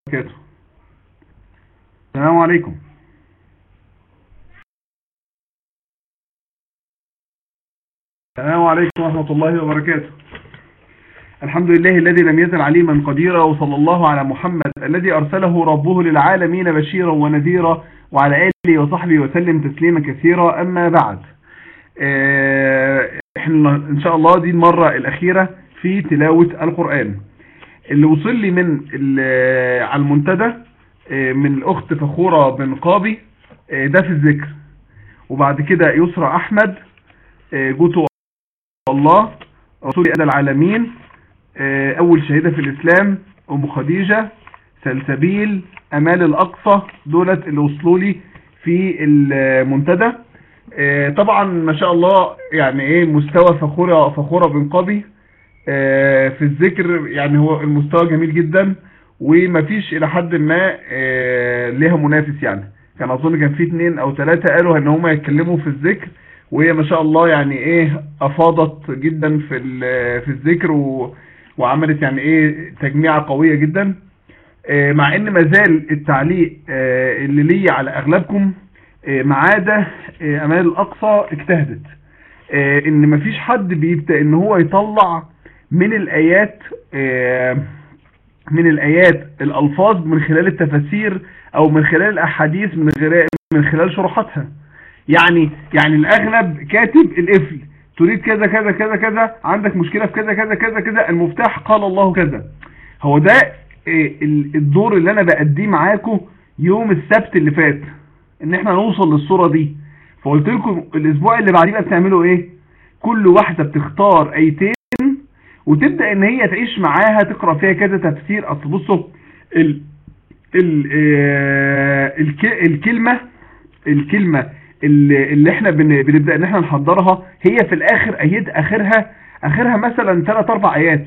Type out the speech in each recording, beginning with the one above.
وبركاته السلام عليكم السلام عليكم ورحمة الله وبركاته الحمد لله الذي لم يزل عليما قديرا وصلى الله على محمد الذي أرسله ربه للعالمين بشيرا ونذيرا وعلى آله وصحبه وسلم تسليما كثيرا أما بعد احنا إن شاء الله دي المرة الأخيرة في تلاوة القرآن اللي وصل لي من على المنتدى من الأخت فخورة بن قابي ده في الذكر وبعد كده يسرى أحمد جوتو الله رسول أدى العالمين أول شهيدة في الإسلام أم خديجة سلسبيل أمال الأقصى دولت اللي وصلوا لي في المنتدى طبعا ما شاء الله يعني ايه مستوى فخورة فخورة بن قابي في الذكر يعني هو المستوى جميل جدا ومفيش الى حد ما ليها منافس يعني كان اظن كان في اتنين او ثلاثة قالوا ان هم يتكلموا في الذكر وهي ما شاء الله يعني ايه افاضت جدا في في الذكر و وعملت يعني ايه تجميعة قوية جدا مع ان مازال التعليق اللي لي على اغلبكم ما عدا امال الاقصى اجتهدت ان مفيش حد بيبدأ ان هو يطلع من الايات من الايات الالفاظ من خلال التفاسير او من خلال الاحاديث من من خلال شروحاتها يعني يعني الاغلب كاتب القفل تريد كذا كذا كذا كذا عندك مشكلة في كذا كذا كذا كذا المفتاح قال الله كذا هو ده الدور اللي انا بأديه معاكم يوم السبت اللي فات ان احنا نوصل للصورة دي فقلت لكم الاسبوع اللي بعديه بقى بتعملوا ايه كل واحدة بتختار ايتين وتبدأ ان هي تعيش معاها تقرأ فيها كذا تفسير اصل بصوا ال ال الك الكلمة الكلمة اللي, اللي احنا بنبدأ ان احنا نحضرها هي في الاخر ايات اخرها اخرها مثلا 3 4 ايات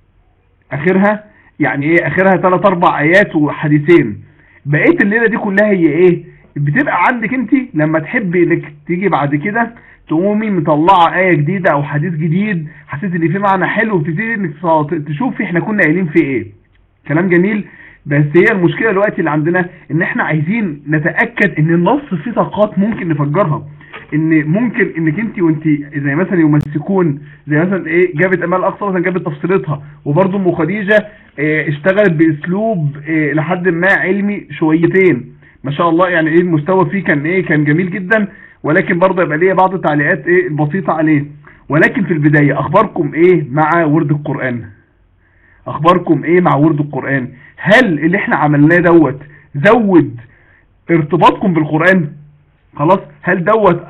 اخرها يعني ايه اخرها 3 4 ايات وحديثين بقيت الليلة دي كلها هي ايه بتبقى عندك انت لما تحبي انك تيجي بعد كده تقومي مطلعه آية جديدة او حديث جديد حسيت ان في معنى حلو وتبتدي انك تشوفي احنا كنا قايلين في ايه كلام جميل بس هي المشكلة دلوقتي اللي عندنا ان احنا عايزين نتأكد ان النص فيه طاقات ممكن نفجرها ان ممكن انك انت وانت زي مثلا يمسكون زي مثلا ايه جابت امال الاقصى مثلا جابت تفصيلتها وبرضه ام خديجة اه اشتغلت باسلوب اه لحد ما علمي شويتين ما شاء الله يعني ايه المستوى فيه كان ايه كان جميل جدا ولكن برضه يبقى ليا بعض التعليقات ايه بسيطة عليه ولكن في البداية اخباركم ايه مع ورد القرآن اخباركم ايه مع ورد القرآن هل اللي احنا عملناه دوت زود ارتباطكم بالقرآن خلاص هل دوت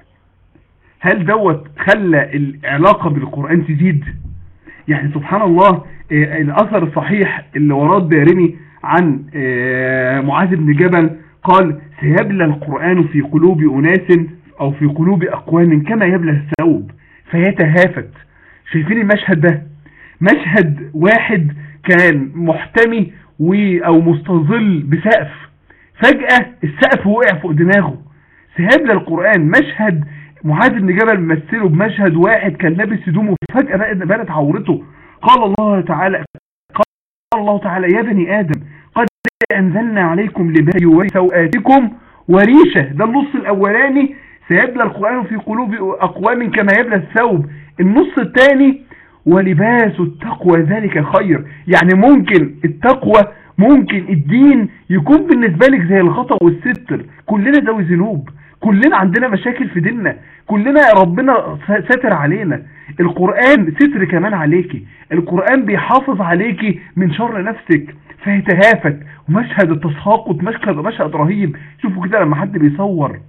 هل دوت خلى العلاقة بالقرآن تزيد يعني سبحان الله اه الاثر الصحيح اللي وراه الدارمي عن اه معاذ بن جبل قال سيبلى القرآن في قلوب أناس أو في قلوب أقوام كما يبلى الثوب فيتهافت شايفين المشهد ده مشهد واحد كان محتمي و أو مستظل بسقف فجأة السقف وقع فوق دماغه سيبلى القرآن مشهد معاذ بن جبل مثله بمشهد واحد كان لابس هدومه فجأة بانت عورته قال الله تعالى قال الله تعالى يا بني آدم قد أنزلنا عليكم لباس يوري سوآتكم وريشة ده النص الأولاني سيبلى القرآن في قلوب أقوام كما يبلى الثوب النص الثاني ولباس التقوى ذلك خير يعني ممكن التقوى ممكن الدين يكون بالنسبة لك زي الغطا والستر كلنا ذوي ذنوب كلنا عندنا مشاكل في ديننا كلنا ربنا ستر علينا القرآن ستر كمان عليكي القرآن بيحافظ عليكي من شر نفسك فيتهافت ومشهد التساقط مشهد مشهد رهيب شوفوا كده لما حد بيصور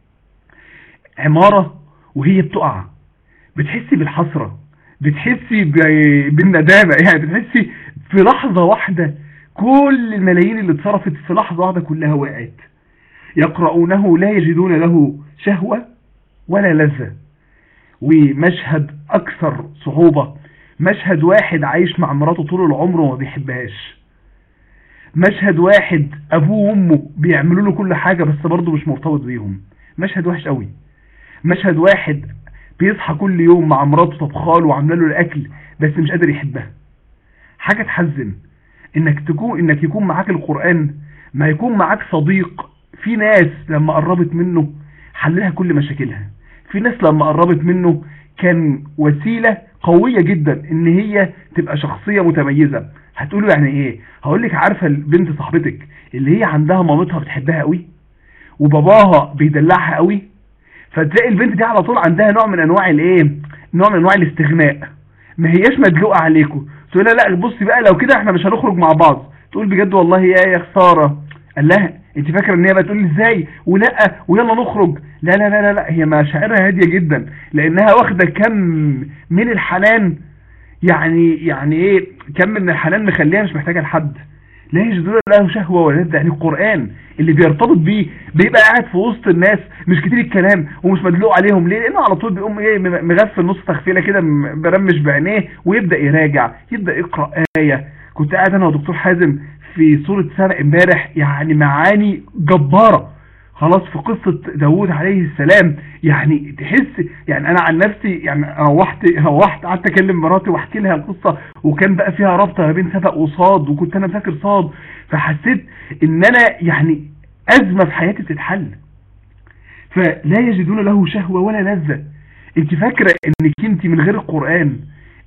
عمارة وهي بتقع بتحسي بالحسرة بتحسي بالندامة يعني بتحسي في لحظة واحدة كل الملايين اللي اتصرفت في لحظة واحدة كلها وقعت يقرؤونه لا يجدون له شهوة ولا لذة ومشهد أكثر صعوبة مشهد واحد عايش مع مراته طول العمر وما بيحبهاش مشهد واحد أبوه وأمه بيعملوا له كل حاجة بس برضه مش مرتبط بيهم مشهد وحش قوي مشهد واحد بيصحى كل يوم مع مراته طبخاله وعامله له الأكل بس مش قادر يحبها حاجة تحزن انك تكون انك يكون معاك القرآن ما يكون معاك صديق في ناس لما قربت منه حللها كل مشاكلها في ناس لما قربت منه كان وسيلة قوية جدا ان هي تبقى شخصية متميزة هتقولوا يعني ايه هقول لك عارفة البنت صاحبتك اللي هي عندها مامتها بتحبها قوي وباباها بيدلعها قوي فتلاقي البنت دي على طول عندها نوع من انواع الايه نوع من انواع الاستغناء ما هياش مدلوقه عليكم تقول لها لا بصي بقى لو كده احنا مش هنخرج مع بعض تقول بجد والله يا يا خساره قال لها انت فاكره ان هي بتقول ازاي ولا ويلا نخرج لا لا لا لا, لا هي مشاعرها هاديه جدا لانها واخده كم من الحنان يعني يعني ايه كم من الحنان مخليها مش محتاجه لحد لا يجدون له شهوة ولا يبدأ يعني القرآن اللي بيرتبط بيه بيبقى قاعد في وسط الناس مش كتير الكلام ومش مدلوق عليهم ليه لانه على طول بيقوم ايه مغفل نص تغفيله كده برمش بعينيه ويبدأ يراجع يبدأ يقرأ آية كنت قاعد انا ودكتور حازم في صورة سنة امبارح يعني معاني جبارة خلاص في قصة داوود عليه السلام يعني تحس يعني انا عن نفسي يعني روحت روحت قعدت اكلم مراتي واحكي لها القصة وكان بقى فيها رابطة ما بين سبق وصاد وكنت انا فاكر صاد فحسيت ان انا يعني ازمة في حياتي بتتحل فلا يجدون له شهوة ولا لذة انت فاكرة انك انت من غير القرآن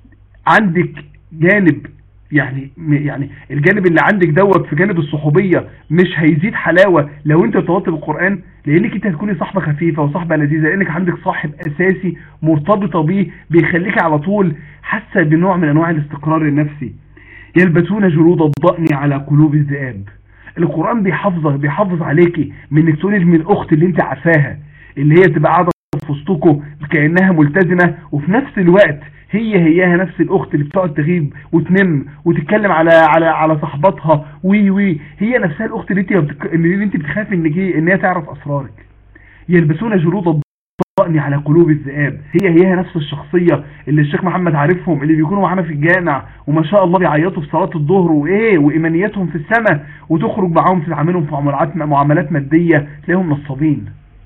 عندك جانب يعني يعني الجانب اللي عندك دوت في جانب الصحوبية مش هيزيد حلاوة لو انت ارتبطت بالقرآن لانك انت هتكوني صاحبة خفيفة وصاحبة لذيذة لانك عندك صاحب اساسي مرتبطة بيه بيخليك على طول حاسة بنوع من انواع الاستقرار النفسي يلبسون جلود الضأن على قلوب الذئاب القرآن بيحافظك بيحافظ عليكي من انك تقولي من الاخت اللي انت عارفاها اللي هي تبقى قاعدة في وسطكم كأنها ملتزمة وفي نفس الوقت هي هياها نفس الاخت اللي بتقعد تغيب وتنم وتتكلم على على على صاحباتها وي وي هي نفسها الاخت اللي انت بتك... اللي انت بتخافي ان ان هي تعرف اسرارك يلبسون جلود الضأن على قلوب الذئاب هي هياها نفس الشخصية اللي الشيخ محمد عارفهم اللي بيكونوا معانا في الجامع وما شاء الله بيعيطوا في صلاة الظهر وايه وايمانياتهم في السماء وتخرج معاهم في تعاملهم في معاملات معاملات مادية تلاقيهم نصابين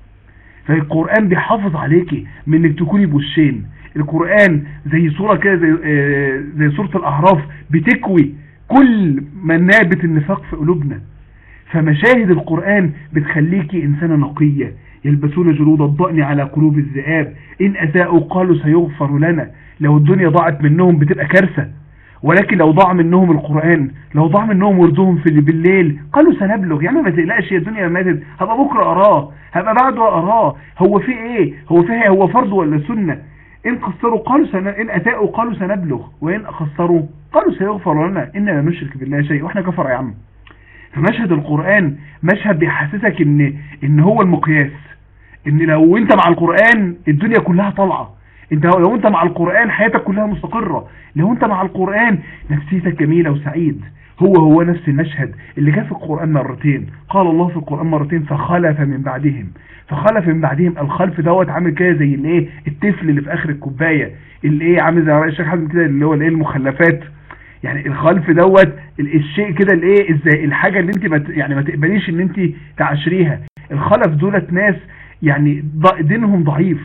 فالقرآن بيحافظ عليكي من انك تكوني بوشين القرآن زي صورة كده زي, آه زي صورة الأعراف بتكوي كل منابت النفاق في قلوبنا فمشاهد القرآن بتخليكي إنسانة نقية يلبسون جلود الضأن على قلوب الذئاب إن أساءوا قالوا سيغفر لنا لو الدنيا ضاعت منهم بتبقى كارثة ولكن لو ضاع منهم القرآن لو ضاع منهم وردهم في اللي بالليل قالوا سنبلغ يعني ما تقلقش يا الدنيا ماتت هبقى بكرة أراه هبقى بعده أراه هو في إيه هو في إيه هو فرض ولا سنة إن قصروا قالوا سن... إن أتاءوا قالوا سنبلغ وإن خسروا قالوا سيغفر لنا إننا نشرك بالله شيء وإحنا كفر يا عم فمشهد القرآن مشهد بيحسسك إن إن هو المقياس إن لو أنت مع القرآن الدنيا كلها طالعة انت لو انت مع القرآن حياتك كلها مستقرة لو انت مع القرآن نفسيتك جميلة وسعيد هو هو نفس المشهد اللي جاء في القرآن مرتين قال الله في القرآن مرتين فخلف من بعدهم فخلف من بعدهم الخلف دوت عامل كده زي الايه الطفل اللي في اخر الكوبايه اللي ايه عامل زي الشيخ حازم كده اللي هو الايه المخلفات يعني الخلف دوت الشيء كده الايه ازاي الحاجه اللي انت ما يعني ما تقبليش ان انت تعاشريها الخلف دولت ناس يعني دينهم ضعيف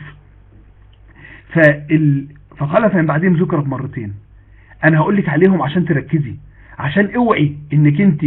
فال فخلف من بعدهم ذكرت مرتين انا هقول لك عليهم عشان تركزي عشان اوعي انك انت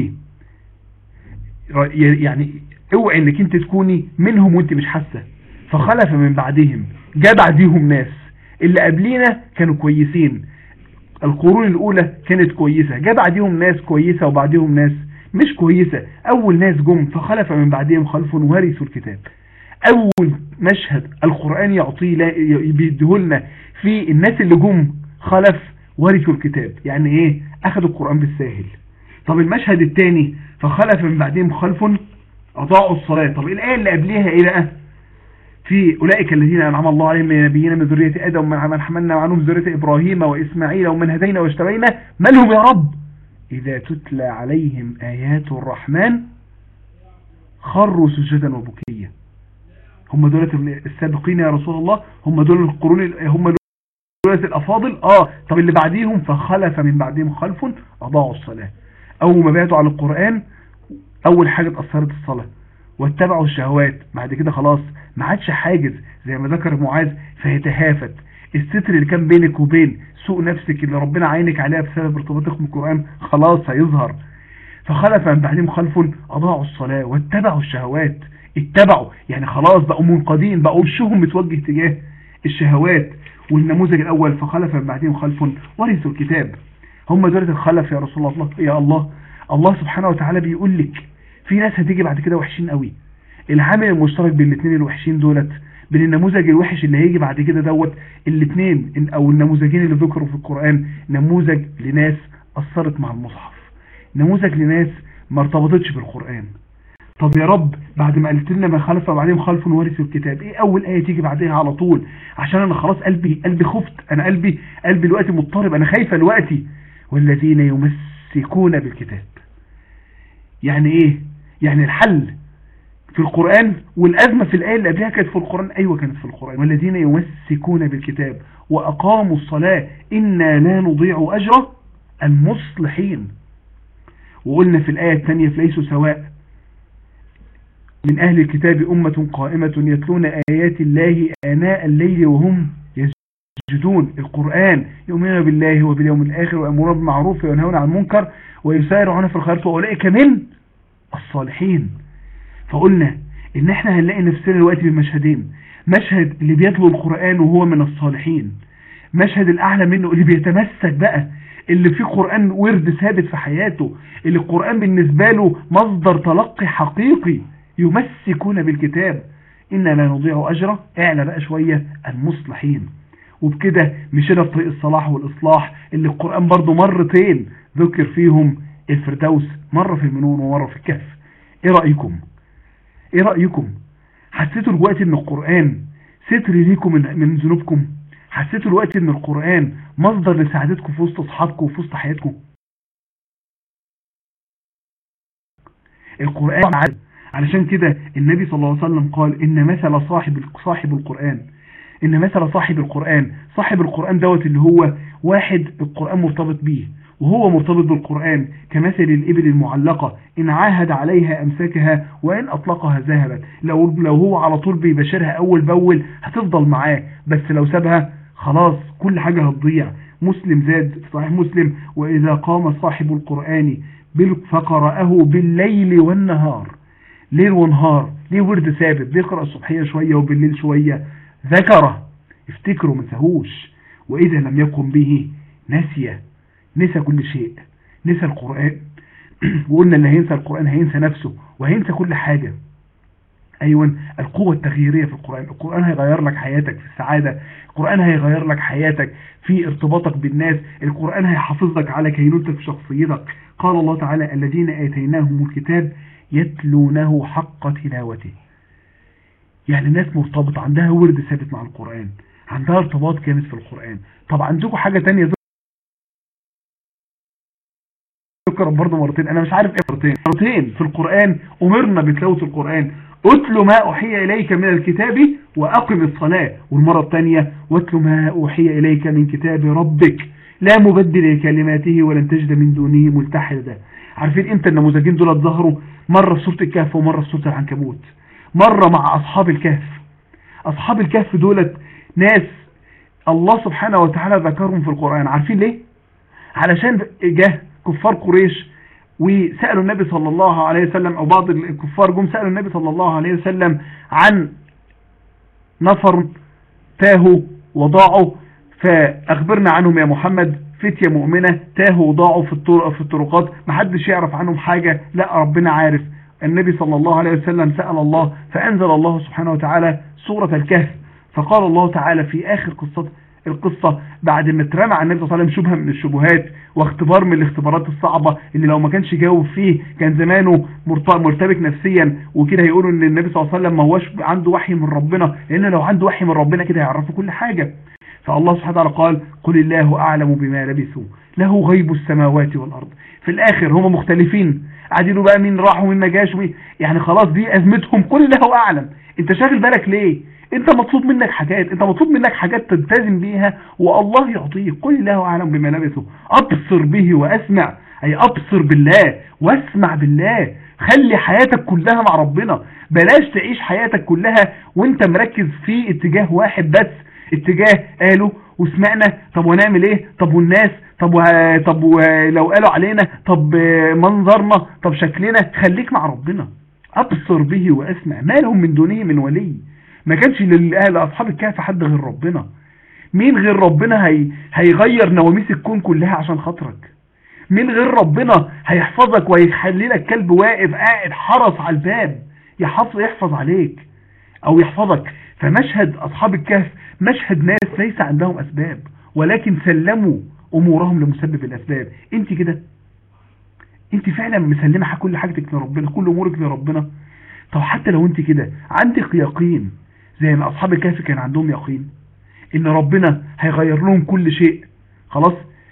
يعني اوعي انك انت تكوني منهم وانت مش حاسه فخلف من بعدهم جاء بعديهم ناس اللي قبلينا كانوا كويسين القرون الاولى كانت كويسة جاء بعديهم ناس كويسة وبعديهم ناس مش كويسة اول ناس جم فخلف من بعدهم خلف ورثوا الكتاب اول مشهد القرآن يعطيه بيديهولنا في الناس اللي جم خلف ورثوا الكتاب يعني ايه اخذوا القرآن بالساهل طب المشهد الثاني فخلف من بعدهم خلف اضاعوا الصلاة طب الايه اللي قبليها ايه بقى في اولئك الذين انعم الله عليهم من نبينا من ذريه ادم ومن حملنا عنهم ذريه ابراهيم واسماعيل ومن هدينا واجتبينا ما لهم يا رب اذا تتلى عليهم ايات الرحمن خروا سجدا وبكيا هم دولة السابقين يا رسول الله هم دول القرون هم دولة الافاضل اه طب اللي بعديهم فخلف من بعدهم خلف اضاعوا الصلاة اول ما بعتوا على القرآن اول حاجة اتأثرت الصلاة واتبعوا الشهوات بعد كده خلاص ما عادش حاجز زي ما ذكر معاذ فيتهافت الستر اللي كان بينك وبين سوء نفسك اللي ربنا عينك عليها بسبب ارتباطك بالقرآن خلاص هيظهر فخلف من بعدهم خلف أضاعوا الصلاة واتبعوا الشهوات اتبعوا يعني خلاص بقوا منقادين بقوا وشهم متوجه تجاه الشهوات والنموذج الأول فخلف من بعدهم خلف ورثوا الكتاب هم دولة الخلف يا رسول الله يا الله الله سبحانه وتعالى بيقول لك في ناس هتيجي بعد كده وحشين قوي العامل المشترك بين الاثنين الوحشين دولت بين النموذج الوحش اللي هيجي بعد كده دوت الاثنين او النموذجين اللي ذكروا في القرآن نموذج لناس أثرت مع المصحف نموذج لناس ما ارتبطتش بالقرآن طب يا رب بعد ما قلت لنا ما خلف بعدين خلف ورثوا الكتاب ايه اول ايه تيجي بعدها على طول عشان انا خلاص قلبي قلبي خفت انا قلبي قلبي دلوقتي مضطرب انا خايفه دلوقتي والذين يمسكون بالكتاب يعني ايه يعني الحل في القرآن والأزمة في الآية اللي قبلها كانت في القرآن أيوة كانت في القرآن والذين يمسكون بالكتاب وأقاموا الصلاة إنا لا نضيع أجر المصلحين وقلنا في الآية الثانية فليسوا سواء من أهل الكتاب أمة قائمة يتلون آيات الله آناء الليل وهم يسجدون القرآن يؤمنون بالله وباليوم الآخر ويأمرون بالمعروف وينهون عن المنكر ويسارعون في الخيرات وأولئك من الصالحين فقلنا ان احنا هنلاقي نفسنا دلوقتي بمشهدين مشهد اللي بيتلو القرآن وهو من الصالحين مشهد الأعلى منه اللي بيتمسك بقى اللي فيه قرآن ورد ثابت في حياته اللي القرآن بالنسبة له مصدر تلقي حقيقي يمسكون بالكتاب إنا لا نضيع أجره اعلى بقى شوية المصلحين وبكده مشينا في طريق الصلاح والإصلاح اللي القرآن برضو مرتين ذكر فيهم الفردوس مرة في المنون ومرة في الكهف ايه رأيكم ايه رأيكم حسيتوا الوقت ان القرآن ستر ليكم من, من ذنوبكم حسيتوا الوقت ان القرآن مصدر لسعادتكم في وسط اصحابكم وفي وسط حياتكم القرآن عدل علشان كده النبي صلى الله عليه وسلم قال ان مثل صاحب صاحب القرآن ان مثل صاحب القرآن صاحب القرآن دوت اللي هو واحد القرآن مرتبط بيه وهو مرتبط بالقرآن كمثل الإبل المعلقة إن عاهد عليها أمسكها وإن أطلقها ذهبت لو, لو هو على طول بيبشرها أول بأول هتفضل معاه بس لو سابها خلاص كل حاجة هتضيع مسلم زاد صحيح مسلم وإذا قام صاحب القرآن فقرأه بالليل والنهار ليل ونهار ليه ورد ثابت بيقرأ الصبحية شوية وبالليل شوية ذكره افتكروا مسهوش وإذا لم يقم به نسيه نسى كل شيء نسى القرآن وقلنا اللي هينسى القرآن هينسى نفسه وهينسى كل حاجة أيوة القوة التغييرية في القرآن القرآن هيغير لك حياتك في السعادة القرآن هيغير لك حياتك في ارتباطك بالناس القرآن هيحافظك على كينونتك في شخصيتك قال الله تعالى الذين آتيناهم الكتاب يتلونه حق تلاوته يعني ناس مرتبطة عندها ورد ثابت مع القرآن عندها ارتباط كامل في القرآن طب عندكم حاجة تانية ذكر برضه مرتين انا مش عارف ايه مرتين مرتين في القرآن امرنا بتلاوة القرآن اتل ما اوحي اليك من الكتاب واقم الصلاة والمرة الثانية واتل ما اوحي اليك من كتاب ربك لا مبدل لكلماته ولن تجد من دونه ملتحدا عارفين امتى النموذجين دول ظهروا مرة في سورة الكهف ومرة في سورة العنكبوت مرة مع اصحاب الكهف اصحاب الكهف دولت ناس الله سبحانه وتعالى ذكرهم في القرآن عارفين ليه علشان جه كفار قريش وسألوا النبي صلى الله عليه وسلم أو بعض الكفار جم سألوا النبي صلى الله عليه وسلم عن نفر تاهوا وضاعوا فأخبرنا عنهم يا محمد فتية مؤمنة تاهوا وضاعوا في الطرق في الطرقات محدش يعرف عنهم حاجة لا ربنا عارف النبي صلى الله عليه وسلم سأل الله فأنزل الله سبحانه وتعالى سورة الكهف فقال الله تعالى في آخر قصة القصة بعد ما اترمى على النبي صلى الله عليه وسلم شبهة من الشبهات واختبار من الاختبارات الصعبة اللي لو ما كانش جاوب فيه كان زمانه مرتبك نفسيا وكده هيقولوا ان النبي صلى الله عليه وسلم ما هوش عنده وحي من ربنا لان لو عنده وحي من ربنا كده هيعرفه كل حاجة فالله سبحانه وتعالى قال قل الله أعلم بما لبثوا له غيب السماوات والأرض في الآخر هم مختلفين قاعدين بقى مين راح ومين ما جاش يعني خلاص دي أزمتهم قل الله أعلم انت شاغل بالك ليه انت مطلوب منك حاجات انت مطلوب منك حاجات تلتزم بيها والله يعطيك قل الله اعلم بما لبثوا ابصر به واسمع اي ابصر بالله واسمع بالله خلي حياتك كلها مع ربنا بلاش تعيش حياتك كلها وانت مركز في اتجاه واحد بس اتجاه قالوا وسمعنا طب ونعمل ايه طب والناس طب و... طب لو قالوا علينا طب منظرنا طب شكلنا خليك مع ربنا ابصر به واسمع ما لهم من دونه من ولي ما كانش للاهل اصحاب الكهف حد غير ربنا مين غير ربنا هي... هيغير نواميس الكون كلها عشان خاطرك مين غير ربنا هيحفظك ويخلي لك كلب واقف قاعد حرس على الباب يحفظ يحفظ عليك او يحفظك فمشهد اصحاب الكهف مشهد ناس ليس عندهم اسباب ولكن سلموا امورهم لمسبب الاسباب انت كده انت فعلا مسلمه كل حاجتك لربنا كل امورك لربنا طب حتى لو انت كده عندك يقين زي ما اصحاب الكهف كان عندهم يقين ان ربنا هيغير لهم كل شيء خلاص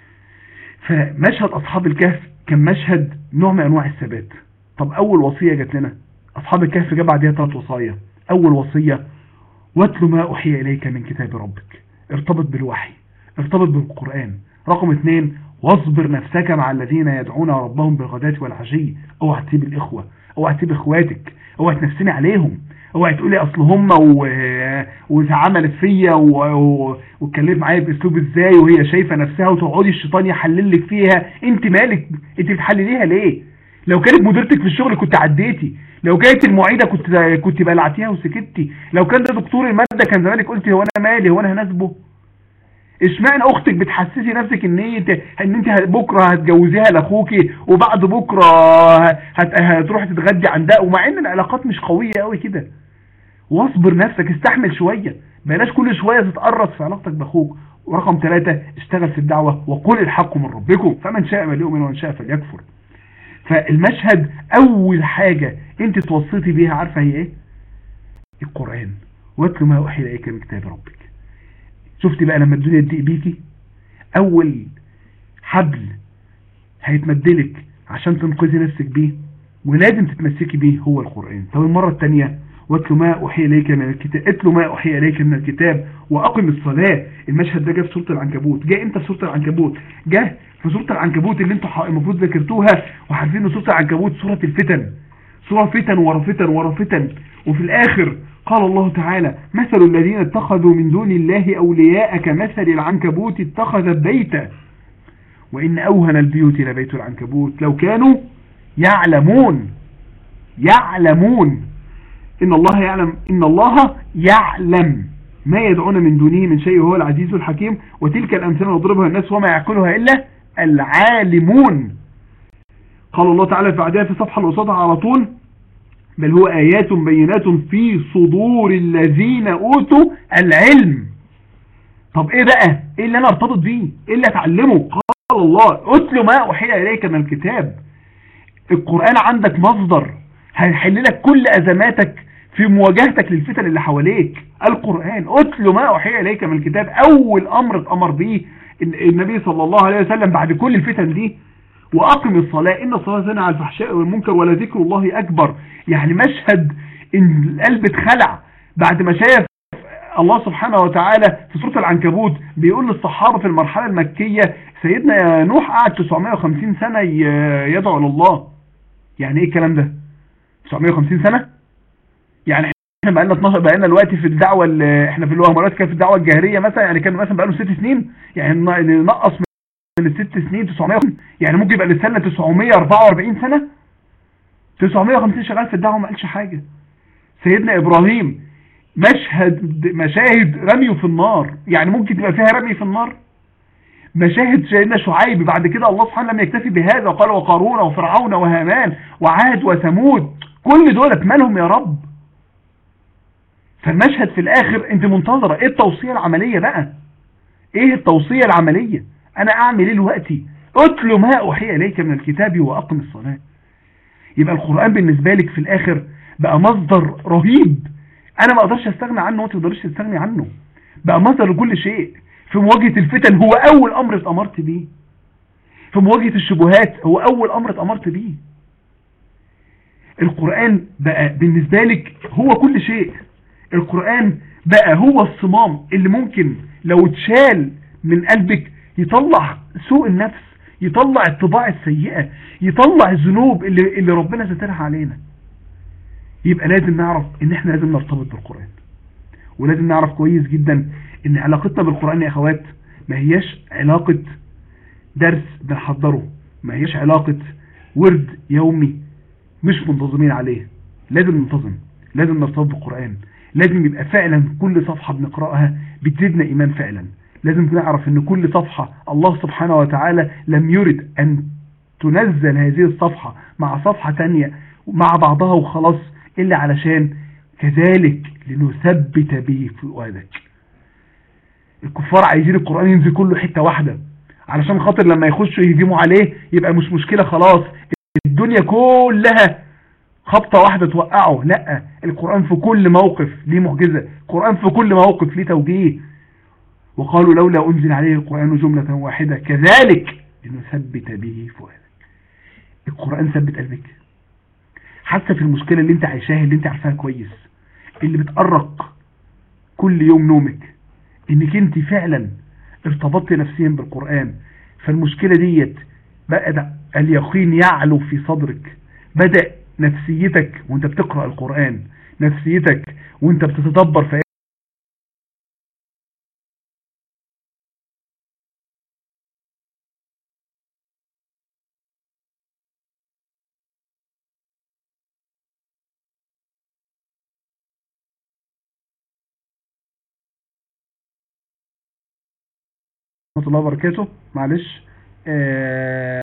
فمشهد اصحاب الكهف كان مشهد نوع من انواع الثبات طب اول وصية جات لنا اصحاب الكهف جاب بعدها ثلاث وصايا اول وصية واتل ما احيي اليك من كتاب ربك ارتبط بالوحي ارتبط بالقرآن رقم اثنين واصبر نفسك مع الذين يدعون ربهم بالغداة والعشي اوعى تسيب الاخوة اوعى تسيب اخواتك اوعى تنفسني عليهم اوعى تقولي اصل هم و... وعملت فيا و... واتكلمت معايا باسلوب ازاي وهي شايفه نفسها وتقعدي الشيطان يحلل لك فيها انت مالك انت بتحلليها ليه لو كانت مديرتك في الشغل كنت عديتي لو كانت المعيده كنت كنت بلعتيها وسكتي لو كان ده دكتور الماده كان زمانك قلتي هو انا مالي هو انا هناسبه اشمعنى اختك بتحسسي نفسك ان انت ان انت بكره هتجوزيها لاخوكي وبعد بكره هت... هتروحي تتغدي عندها ومع ان العلاقات مش قويه قوي كده واصبر نفسك استحمل شويه بلاش كل شويه تتقرص في علاقتك باخوك ورقم ثلاثة اشتغل في الدعوة وقل الحق من ربكم فمن شاء فليؤمن ومن شاء فليكفر فالمشهد اول حاجة انت توصيتي بيها عارفة هي ايه القرآن واتلو ما اوحي اليك من كتاب ربك شفتي بقى لما الدنيا تضيق بيكي اول حبل هيتمدلك عشان تنقذي نفسك بيه ولازم تتمسكي بيه هو القرآن طب المرة الثانية واتلو ما أوحي إليك من الكتاب اتلو ما أوحي إليك من الكتاب وأقم الصلاة المشهد ده جه في سورة العنكبوت جه امتى في سورة العنكبوت جه في سورة العنكبوت اللي انتوا المفروض ذاكرتوها وحاسين ان سورة العنكبوت سورة الفتن سورة فتن ورا فتن ورا فتن وفي الآخر قال الله تعالى مثل الذين اتخذوا من دون الله أولياء كمثل العنكبوت اتخذت بيتا وإن أوهن البيوت لبيت العنكبوت لو كانوا يعلمون يعلمون إن الله يعلم إن الله يعلم ما يدعون من دونه من شيء وهو العزيز الحكيم وتلك الأمثلة نضربها الناس وما يعقلها إلا العالمون قال الله تعالى في بعدها في صفحة الأصادة على طول بل هو آيات بينات في صدور الذين أوتوا العلم طب ايه بقى ايه اللي انا ارتبط بيه ايه اللي اتعلمه قال الله اتلو ما اوحي اليك من الكتاب القرآن عندك مصدر هيحل لك كل ازماتك في مواجهتك للفتن اللي حواليك القرآن اتلو ما اوحي اليك من الكتاب اول امر اتامر به النبي صلى الله عليه وسلم بعد كل الفتن دي واقم الصلاة ان الصلاة تنهى عن الفحشاء والمنكر ولذكر الله اكبر يعني مشهد ان القلب اتخلع بعد ما شاف الله سبحانه وتعالى في سورة العنكبوت بيقول للصحابة في المرحلة المكية سيدنا نوح قعد 950 سنة يدعو لله يعني ايه الكلام ده 950 سنة يعني احنا بقالنا 12 بقالنا دلوقتي في الدعوة احنا في الوهمرات كان في الدعوة الجاهرية مثلا يعني كان مثلا بقاله 6 سنين يعني نقص من الست سنين 900 يعني ممكن يبقى لسنة 944 سنة 950 شغال في الدعوة ما قالش حاجة سيدنا ابراهيم مشهد مشاهد رميه في النار يعني ممكن تبقى فيها رمي في النار مشاهد سيدنا شعيب بعد كده الله سبحانه لم يكتفي بهذا وقال وقارون وفرعون وهامان وعاد وثمود كل دول مالهم يا رب فالمشهد في الاخر انت منتظرة ايه التوصية العملية بقى ايه التوصية العملية انا اعمل ايه دلوقتي اتلو ما اوحي اليك من الكتاب واقم الصلاة يبقى القرآن بالنسبة لك في الاخر بقى مصدر رهيب انا ما اقدرش استغنى عنه وانت ما تقدرش تستغني عنه بقى مصدر لكل شيء في مواجهة الفتن هو اول امر اتامرت بيه في مواجهة الشبهات هو اول امر اتامرت بيه القرآن بقى بالنسبة لك هو كل شيء القرآن بقى هو الصمام اللي ممكن لو اتشال من قلبك يطلع سوء النفس يطلع الطباع السيئة يطلع الذنوب اللي, اللي ربنا سترها علينا يبقى لازم نعرف ان احنا لازم نرتبط بالقرآن ولازم نعرف كويس جدا ان علاقتنا بالقرآن يا اخوات ما هياش علاقة درس بنحضره ما هياش علاقة ورد يومي مش منتظمين عليه لازم ننتظم لازم نرتبط بالقرآن لازم يبقى فعلا كل صفحة بنقرأها بتزيدنا إيمان فعلا لازم نعرف ان كل صفحة الله سبحانه وتعالى لم يرد ان تنزل هذه الصفحة مع صفحة تانية مع بعضها وخلاص إلا علشان كذلك لنثبت به فؤادك الكفار عايزين القرآن ينزل كله حتة واحدة علشان خاطر لما يخشوا يهجموا عليه يبقى مش مشكلة خلاص الدنيا كلها خبطة واحدة توقعه لا القرآن في كل موقف ليه معجزة القرآن في كل موقف ليه توجيه وقالوا لولا أنزل عليه القرآن جملة واحدة كذلك لنثبت به فؤادك القرآن ثبت قلبك حتى في المشكلة اللي انت عايشاها اللي انت عارفاها كويس اللي بتقرق كل يوم نومك انك انت فعلا ارتبطت نفسيا بالقرآن فالمشكلة ديت بقى اليقين يعلو في صدرك بدأ نفسيتك وانت بتقرأ القرآن نفسيتك وانت بتتدبر في ورحمة الله وبركاته معلش آه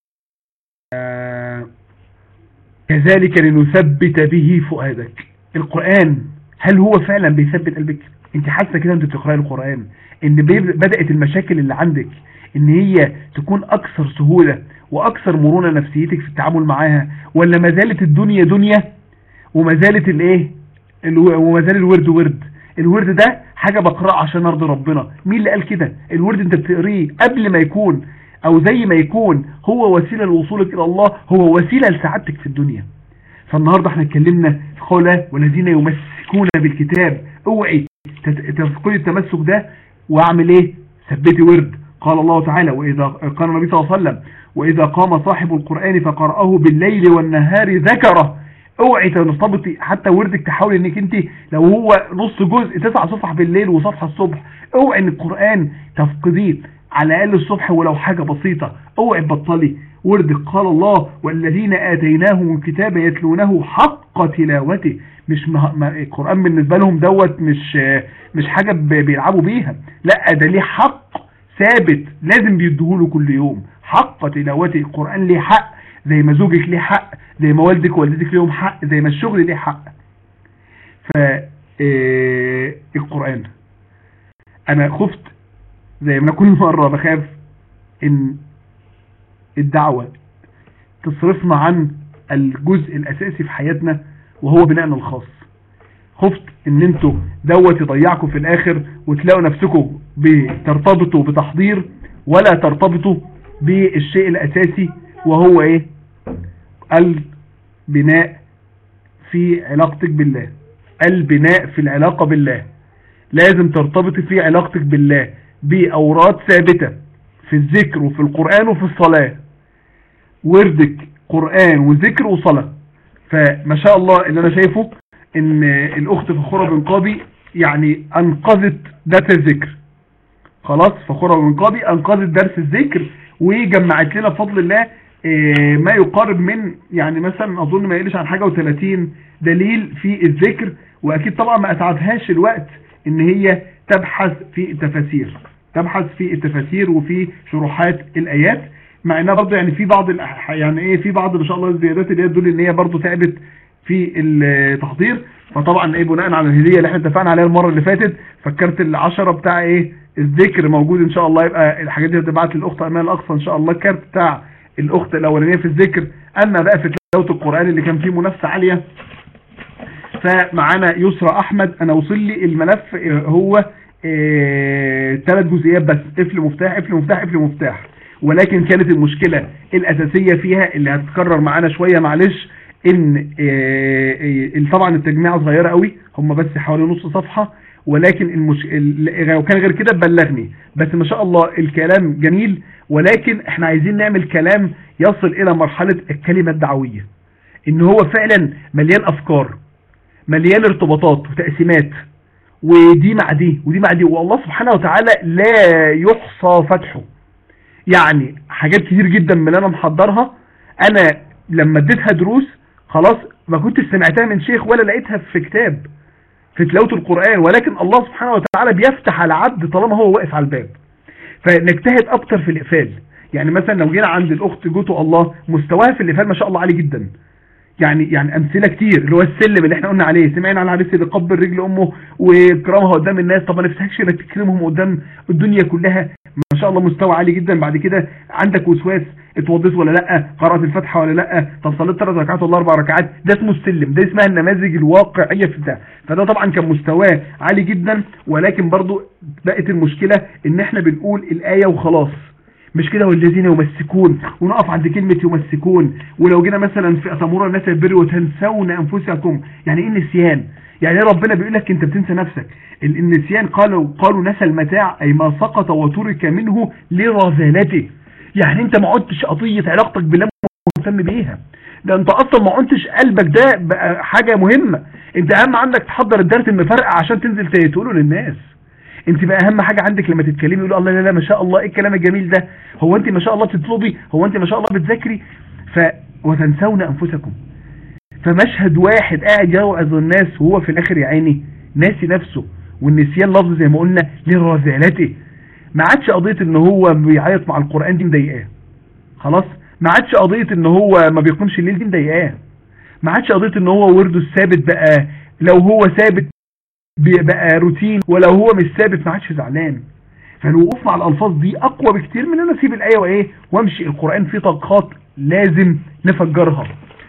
آه كذلك لنثبت به فؤادك القرآن هل هو فعلا بيثبت قلبك انت حاسه كده انت بتقراي القرآن ان بدأت المشاكل اللي عندك ان هي تكون اكثر سهولة واكثر مرونة نفسيتك في التعامل معاها ولا ما زالت الدنيا دنيا وما زالت الايه وما زال الورد ورد الورد ده حاجة بقرأ عشان ارضي ربنا مين اللي قال كده الورد انت بتقريه قبل ما يكون او زي ما يكون هو وسيلة لوصولك الى الله هو وسيلة لسعادتك في الدنيا فالنهاردة احنا اتكلمنا في قوله والذين يمسكون بالكتاب اوعي تفقدي التمسك ده واعمل ايه ثبتي ورد قال الله تعالى واذا قال النبي صلى الله عليه وسلم واذا قام صاحب القرآن فقرأه بالليل والنهار ذكره اوعي ترتبطي حتى وردك تحاولي انك انت لو هو نص جزء تسع صفح بالليل وصفحة الصبح اوعي ان القرآن تفقديه على الاقل الصبح ولو حاجة بسيطة اوعي تبطلي وردك قال الله والذين آتيناهم الكتاب يتلونه حق تلاوته مش مه... القرآن بالنسبة لهم دوت مش مش حاجة بيلعبوا بيها لا ده ليه حق ثابت لازم بيديهوله كل يوم حق تلاوته القرآن ليه حق زي ما زوجك ليه حق زي ما والدك ووالدتك ليهم حق زي ما الشغل ليه حق ف القرآن انا خفت زي ما كل مرة بخاف ان الدعوة تصرفنا عن الجزء الاساسي في حياتنا وهو بناءنا الخاص خفت ان انتوا دوت يضيعكم في الاخر وتلاقوا نفسكم بترتبطوا بتحضير ولا ترتبطوا بالشيء الاساسي وهو ايه البناء في علاقتك بالله البناء في العلاقة بالله لازم ترتبطي في علاقتك بالله بأوراد ثابتة في الذكر وفي القرآن وفي الصلاة وردك قرآن وذكر وصلاة فما شاء الله اللي أنا شايفه ان الأخت فخورة بن قاضي يعني أنقذت درس الذكر خلاص فخورة بن قاضي أنقذت درس الذكر وجمعت لنا بفضل الله ما يقارب من يعني مثلا اظن ما يقلش عن حاجة و30 دليل في الذكر واكيد طبعا ما اسعدهاش الوقت ان هي تبحث في التفاسير تبحث في التفاسير وفي شروحات الايات مع انها برضه يعني في بعض يعني ايه في بعض ان شاء الله الزيادات اللي هي تدل ان هي برضه تعبت في التحضير فطبعا ايه بناء على الهديه اللي احنا اتفقنا عليها المره اللي فاتت فكرت العشرة بتاع ايه الذكر موجود ان شاء الله يبقى الحاجات دي هتبعت للاخت امال الاقصى ان شاء الله الكارت بتاع الاخت الاولانيه في الذكر اما بقى في تلاوه القران اللي كان فيه منافسه عاليه فمعانا يسرى احمد انا وصل لي الملف هو ثلاث جزئيات بس قفل مفتاح قفل مفتاح قفل مفتاح ولكن كانت المشكله الاساسيه فيها اللي هتتكرر معانا شويه معلش ان طبعا التجميعه صغيره قوي هم بس حوالي نص صفحه ولكن المش... لو كان غير كده بلغني بس ما شاء الله الكلام جميل ولكن احنا عايزين نعمل كلام يصل الى مرحلة الكلمة الدعوية ان هو فعلا مليان افكار مليان ارتباطات وتقسيمات ودي مع دي ودي مع دي والله سبحانه وتعالى لا يحصى فتحه يعني حاجات كتير جدا من اللي انا محضرها انا لما اديتها دروس خلاص ما كنتش سمعتها من شيخ ولا لقيتها في كتاب في تلاوة القرآن ولكن الله سبحانه وتعالى بيفتح على عبد طالما هو واقف على الباب فنجتهد اكتر في الاقفال يعني مثلا لو جينا عند الاخت جوتو الله مستواها في الاقفال ما شاء الله عالي جدا يعني يعني امثله كتير اللي هو السلم اللي احنا قلنا عليه سمعنا عن الحديث اللي قبل رجل امه وكرامها قدام الناس طب ما نفسكش انك تكرمهم قدام الدنيا كلها ما شاء الله مستوى عالي جدا بعد كده عندك وسواس اتوضيت ولا لا قرات الفاتحه ولا لا طب صليت ثلاث ركعات ولا اربع ركعات ده اسمه السلم ده اسمها النماذج الواقعيه في ده فده طبعا كان مستواه عالي جدا ولكن برضو بقت المشكله ان احنا بنقول الايه وخلاص مش كده والذين يمسكون ونقف عند كلمة يمسكون ولو جينا مثلا في أتمر الناس البر وتنسون أنفسكم يعني إيه النسيان يعني ايه ربنا بيقول لك انت بتنسى نفسك النسيان قالوا قالوا نسى المتاع اي ما سقط وترك منه لرذالته يعني انت ما عدتش قضية علاقتك بالله مهتم بيها ده انت اصلا ما عدتش قلبك ده بقى حاجة مهمة انت اهم عندك تحضر الدرس المفرقع عشان تنزل تقوله للناس انت بقى اهم حاجة عندك لما تتكلمي يقول الله لا لا ما شاء الله ايه الكلام الجميل ده هو انت ما شاء الله بتطلبي هو انت ما شاء الله بتذاكري ف وتنسون انفسكم فمشهد واحد قاعد يوعظ الناس وهو في الاخر يا عيني ناسي نفسه والنسيان لفظ زي ما قلنا لرذالته ما عادش قضية ان هو بيعيط مع القرآن دي مضايقاه خلاص ما عادش قضية ان هو ما بيقومش الليل دي مضايقاه ما عادش قضية ان هو ورده الثابت بقى لو هو ثابت بقى روتين ولو هو مش ثابت ما عادش زعلان فالوقوف مع الالفاظ دي اقوى بكتير من ان انا اسيب الايه وايه وامشي القران فيه طاقات لازم نفجرها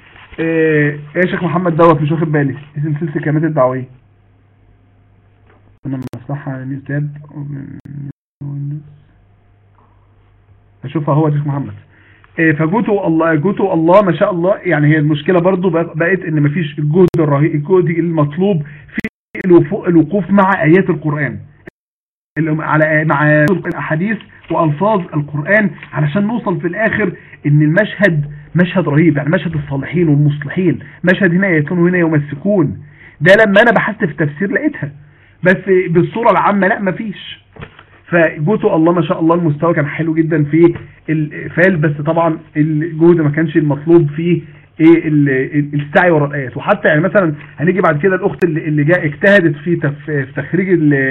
ايه يا شيخ محمد دوت مش واخد بالي اسم سلسله كلمات الدعويه كنا بنصحها على نيوز تاب اشوفها هو شيخ محمد إيه فجوته الله جوته الله ما شاء الله يعني هي المشكله برضو بقت ان مفيش الجهد الرهيب الجهد المطلوب في الوقوف مع ايات القران على مع الاحاديث والفاظ القران علشان نوصل في الاخر ان المشهد مشهد رهيب يعني مشهد الصالحين والمصلحين مشهد هنا يتون وهنا يمسكون ده لما انا بحثت في التفسير لقيتها بس بالصورة العامة لا مفيش فجوته الله ما شاء الله المستوى كان حلو جدا في الفال بس طبعا الجهد ما كانش المطلوب فيه ايه السعي وراء الايات وحتى يعني مثلا هنيجي بعد كده الاخت اللي جاء اجتهدت في في تخريج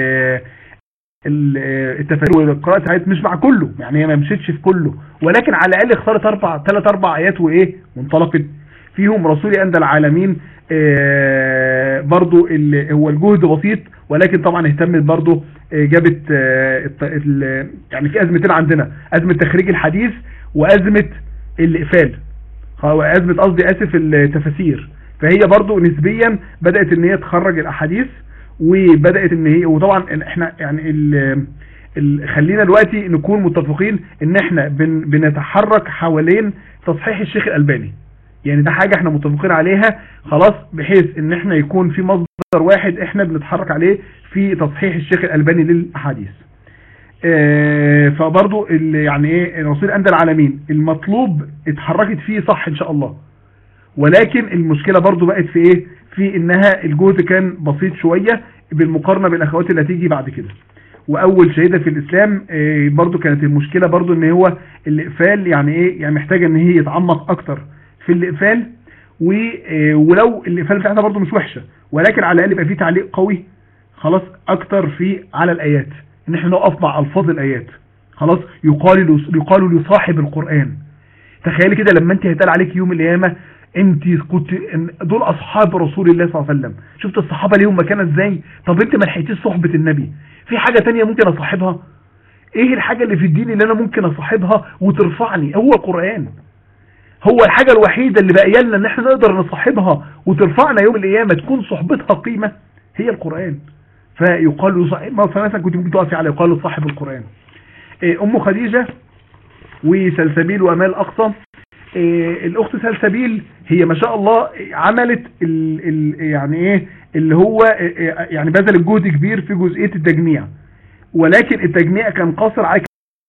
التفاسير والقراءة ايات مش مع كله يعني هي ما مشيتش في كله ولكن على الاقل اختارت اربع ثلاث اربع ايات وايه وانطلقت فيهم رسولي اندى العالمين آه برضو هو الجهد بسيط ولكن طبعا اهتمت برضو آه جابت آه يعني في ازمتين عندنا ازمة تخريج الحديث وازمة الاقفال ازمة قصدي اسف التفاسير فهي برضو نسبيا بدأت ان هي تخرج الاحاديث وبدأت ان هي وطبعا احنا يعني ال ال خلينا دلوقتي نكون متفقين ان احنا بن بنتحرك حوالين تصحيح الشيخ الالباني يعني ده حاجة احنا متفقين عليها خلاص بحيث ان احنا يكون في مصدر واحد احنا بنتحرك عليه في تصحيح الشيخ الالباني للاحاديث اه فبرضو يعني ايه رسول اندى العالمين المطلوب اتحركت فيه صح ان شاء الله ولكن المشكلة برضو بقت في ايه في انها الجهد كان بسيط شوية بالمقارنة بالاخوات اللي هتيجي بعد كده واول شهيدة في الاسلام اه برضو كانت المشكلة برضو ان هو الاقفال يعني ايه يعني محتاجة ان هي يتعمق اكتر في الاقفال ولو الاقفال بتاعتها برضو مش وحشة ولكن على الاقل يبقى فيه تعليق قوي خلاص اكتر في على الايات ان احنا نقف مع الفاظ الايات خلاص يقال يقال لصاحب القرآن تخيلي كده لما انت هيتقال عليك يوم القيامة انت كنت دول اصحاب رسول الله صلى الله عليه وسلم شفت الصحابة ليهم مكانة ازاي طب انت ما لحقتيش صحبة النبي في حاجة تانية ممكن اصاحبها ايه الحاجة اللي في الدين اللي انا ممكن اصاحبها وترفعني هو القرآن هو الحاجة الوحيدة اللي بقى لنا ان احنا نقدر نصاحبها وترفعنا يوم القيامة تكون صحبتها قيمة هي القرآن فيقال له صاحب مثلا كنت ممكن تقفي على يقال له صاحب القرآن ام خديجة وسلسبيل وامال اقصى الاخت سلسبيل هي ما شاء الله عملت ال ال يعني ايه اللي هو يعني بذل الجهد كبير في جزئية التجميع ولكن التجميع كان قاصر على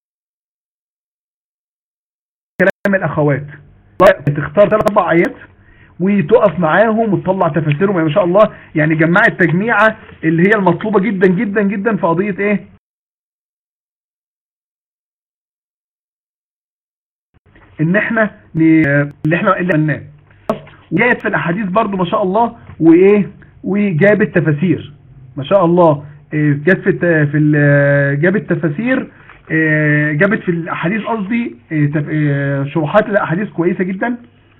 كلام الاخوات تختار ثلاث اربع ايات وتقف معاهم وتطلع تفاسيرهم يعني ما شاء الله يعني جمعت تجميعة اللي هي المطلوبة جدا جدا جدا في قضية ايه ان احنا اللي احنا اللي قلناه وجايب في الاحاديث برضو ما شاء الله وايه وجابت تفاسير ما شاء الله جت في في جابت تفاسير جابت في الاحاديث قصدي شروحات الاحاديث كويسه جدا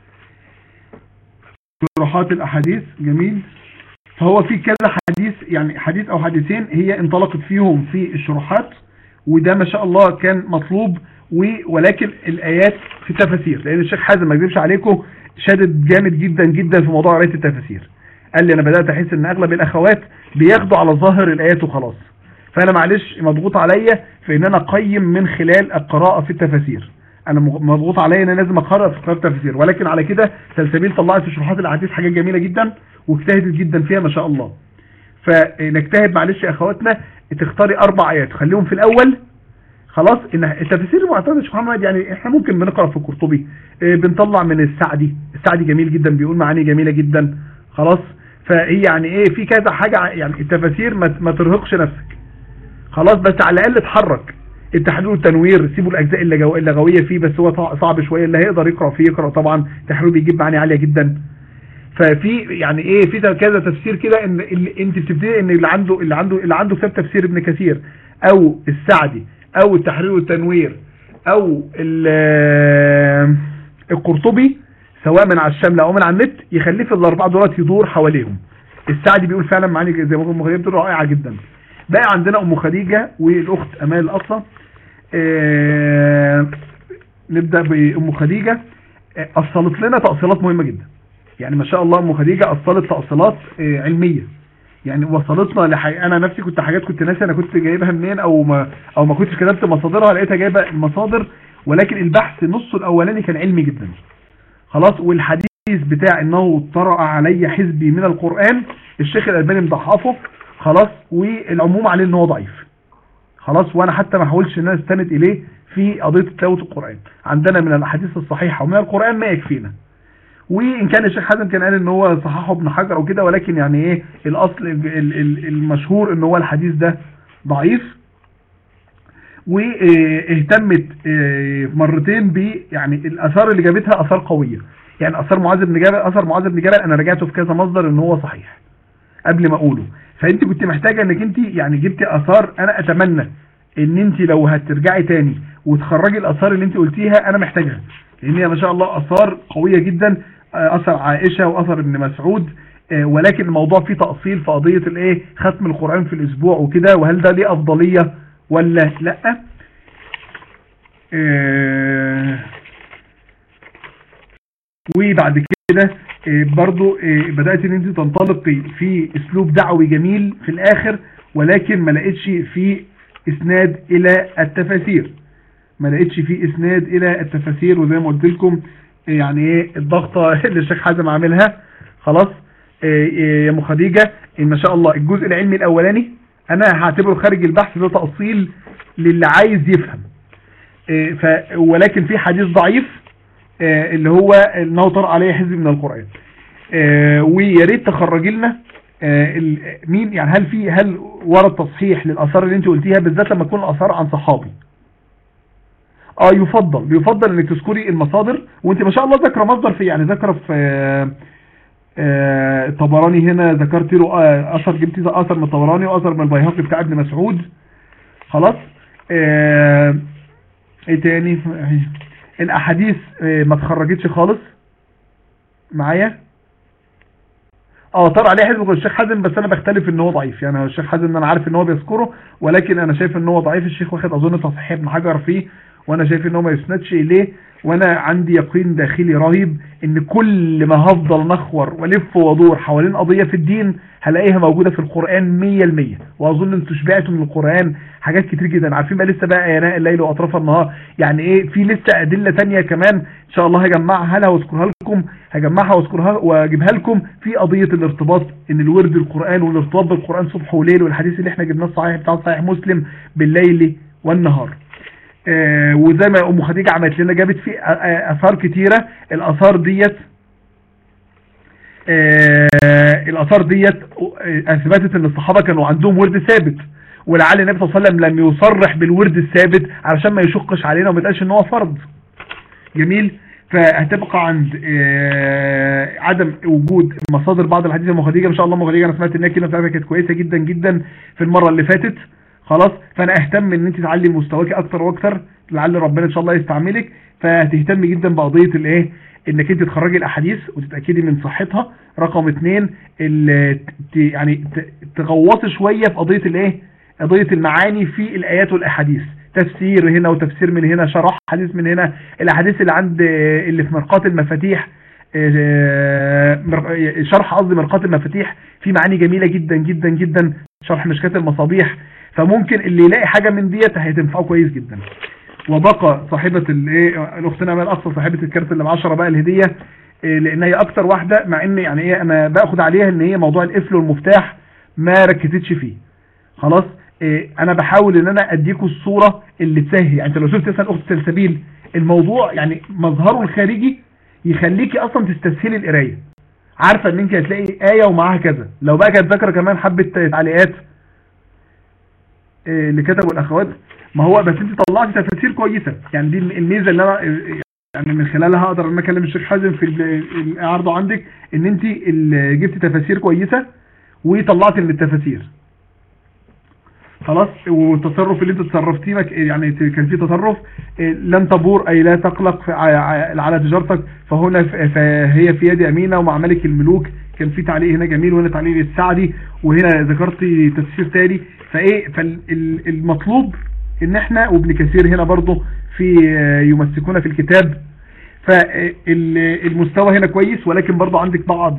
شروحات الاحاديث جميل فهو في كذا حديث يعني حديث او حديثين هي انطلقت فيهم في الشروحات وده ما شاء الله كان مطلوب ولكن الايات في التفاسير لان الشيخ حازم ما اكذبش عليكم شدد جامد جدا جدا في موضوع قرايه التفاسير قال لي انا بدات احس ان اغلب الاخوات بياخدوا على ظاهر الايات وخلاص فانا معلش مضغوط عليا في ان انا اقيم من خلال القراءه في التفاسير انا مضغوط عليا ان انا لازم اقرا في قراءه التفاسير ولكن على كده سلسبيل طلعت في شروحات الاحاديث حاجات جميله جدا واجتهدت جدا فيها ما شاء الله فنجتهد معلش يا اخواتنا تختاري اربع ايات خليهم في الاول خلاص ان التفاسير المعتمده شيخ محمد يعني احنا ممكن بنقرا في القرطبي بنطلع من السعدي السعدي جميل جدا بيقول معاني جميله جدا خلاص فهي يعني ايه في كذا حاجه يعني التفاسير ما, ما ترهقش نفسك خلاص بس على الاقل اتحرك التحرير والتنوير سيبوا الاجزاء اللغويه فيه بس هو صعب شويه اللي هيقدر يقرا فيه يقرا طبعا التحرير بيجيب معاني عاليه جدا ففي يعني ايه في كذا تفسير كده ان اللي انت بتبتدي ان اللي عنده اللي عنده اللي عنده كتاب تفسير ابن كثير او السعدي او التحرير والتنوير او القرطبي سواء من على الشامله او من على النت يخليه في الاربعه دولت يدور حواليهم السعدي بيقول فعلا معاني زي ما ام خديجه بتقول رائعه جدا بقى عندنا ام خديجه والاخت امال الاصله آه نبدا بام خديجه اصلت لنا تاصيلات مهمه جدا يعني ما شاء الله ام خديجه اصلت تاصيلات آه علميه يعني وصلتنا لحاجة انا نفسي كنت حاجات كنت ناسي انا كنت جايبها منين او ما او ما كنتش كتبت مصادرها لقيتها جايبه المصادر ولكن البحث نصه الاولاني كان علمي جدا خلاص والحديث بتاع انه طرأ علي حزبي من القرآن الشيخ الالباني مضحفه خلاص والعموم عليه ان هو ضعيف خلاص وانا حتى ما حاولش ان انا استند اليه في قضيه تلاوه القران عندنا من الاحاديث الصحيحه ومن القران ما يكفينا وان كان الشيخ حازم كان قال ان هو صححه ابن حجر وكده ولكن يعني ايه الاصل المشهور ان هو الحديث ده ضعيف واهتمت مرتين ب يعني الاثار اللي جابتها اثار قويه يعني اثار معاذ بن جبل اثر معاذ بن جبل انا رجعته في كذا مصدر ان هو صحيح قبل ما اقوله فانت كنت محتاجه انك انت يعني جبتي اثار انا اتمنى ان انت لو هترجعي تاني وتخرجي الاثار اللي انت قلتيها انا محتاجها لان هي ما شاء الله اثار قويه جدا اثر عائشه واثر ابن مسعود ولكن الموضوع فيه تأصيل في قضية الايه ختم القرآن في الاسبوع وكده وهل ده ليه افضلية ولا لا اه وبعد كده اه برضو اه بدأت ان انت تنطلقي في اسلوب دعوي جميل في الاخر ولكن ما لقيتش في اسناد الى التفاسير ما لقيتش في اسناد الى التفاسير وزي ما قلت لكم يعني ايه الضغطة اللي الشيخ حازم عاملها خلاص يا ام خديجه ما شاء الله الجزء العلمي الاولاني انا هعتبره خارج البحث ده تأصيل للي عايز يفهم ف ولكن في حديث ضعيف اللي هو انه طرأ عليه حزب من القرآن ويا ريت تخرجي لنا مين يعني هل في هل ورد تصحيح للاثار اللي انت قلتيها بالذات لما تكون الاثار عن صحابي اه يفضل يفضل انك تذكري المصادر وانت ما شاء الله ذاكره مصدر في يعني ذاكره في الطبراني هنا ذكرت له اثر جبت اثر من الطبراني واثر من البيهقي بتاع ابن مسعود خلاص اه ايه تاني الاحاديث اه ما تخرجتش خالص معايا اه طار عليه حزب الشيخ حازم بس انا بختلف ان هو ضعيف يعني الشيخ حازم انا عارف ان هو بيذكره ولكن انا شايف ان هو ضعيف الشيخ واخد اظن تصحيح ابن حجر فيه وانا شايف ان هو ما يسندش اليه وانا عندي يقين داخلي رهيب ان كل ما هفضل نخور والف وادور حوالين قضية في الدين هلاقيها موجودة في القرآن مية المية واظن انتوا شبعتوا من القرآن حاجات كتير جدا عارفين بقى لسه بقى يناء الليل واطراف النهار يعني ايه في لسه ادلة تانية كمان ان شاء الله هجمعها لها واذكرها لكم هجمعها واذكرها واجيبها لكم في قضية الارتباط ان الورد القرآن والارتباط بالقرآن صبح وليل والحديث اللي احنا جبناه الصحيح بتاع صحيح مسلم بالليل والنهار آه وزي ما ام خديجه عملت لنا جابت في اثار كتيره الاثار ديت آه الاثار ديت اثبتت ان الصحابه كانوا عندهم ورد ثابت ولعل النبي صلى الله عليه وسلم لم يصرح بالورد الثابت علشان ما يشقش علينا وما يتقالش ان هو فرض جميل فهتبقى عند آه عدم وجود مصادر بعض الحديث ام خديجه ان شاء الله ام خديجه انا سمعت ان هي كلمه بتاعتها كانت كويسه جدا جدا في المره اللي فاتت خلاص فانا اهتم ان انت تعلي مستواك اكتر واكتر لعل ربنا ان شاء الله يستعملك فهتهتم جدا بقضيه الايه انك انت تخرجي الاحاديث وتتاكدي من صحتها رقم اتنين يعني تغوصي شويه في قضيه الايه قضيه المعاني في الايات والاحاديث تفسير هنا وتفسير من هنا شرح حديث من هنا الاحاديث اللي عند اللي في مرقات المفاتيح شرح قصدي مرقات المفاتيح في معاني جميله جدا جدا جدا شرح مشكات المصابيح فممكن اللي يلاقي حاجة من ديت هتنفعه كويس جدا وبقى صاحبة الايه الاختنا امال اصلا صاحبة الكارت اللي ب 10 بقى الهدية إيه لان هي اكتر واحدة مع ان يعني ايه انا باخد عليها ان هي موضوع القفل والمفتاح ما ركزتش فيه خلاص إيه انا بحاول ان انا اديكم الصورة اللي تسهل يعني انت لو شفت مثلا اخت سلسبيل الموضوع يعني مظهره الخارجي يخليكي اصلا تستسهلي القرايه عارفه ان انت هتلاقي ايه ومعاها كذا لو بقى كانت ذاكره كمان حبه تعليقات اللي كتبوا الاخوات ما هو بس انت طلعتي تفاسير كويسه يعني دي الميزه اللي انا يعني من خلالها اقدر ان اكلم الشيخ حازم في عرضه عندك ان انت جبتي تفاسير كويسه وطلعتي من التفاسير خلاص والتصرف اللي انت تصرفتيه يعني كان في تصرف لن تبور اي لا تقلق على تجارتك فهنا فهي في يد امينه ومع ملك الملوك كان في تعليق هنا جميل وهنا تعليق للسعدي وهنا ذكرتي تفسير تاني فايه فالمطلوب ان احنا وابن كثير هنا برضه في يمسكونا في الكتاب فالمستوى هنا كويس ولكن برضه عندك بعض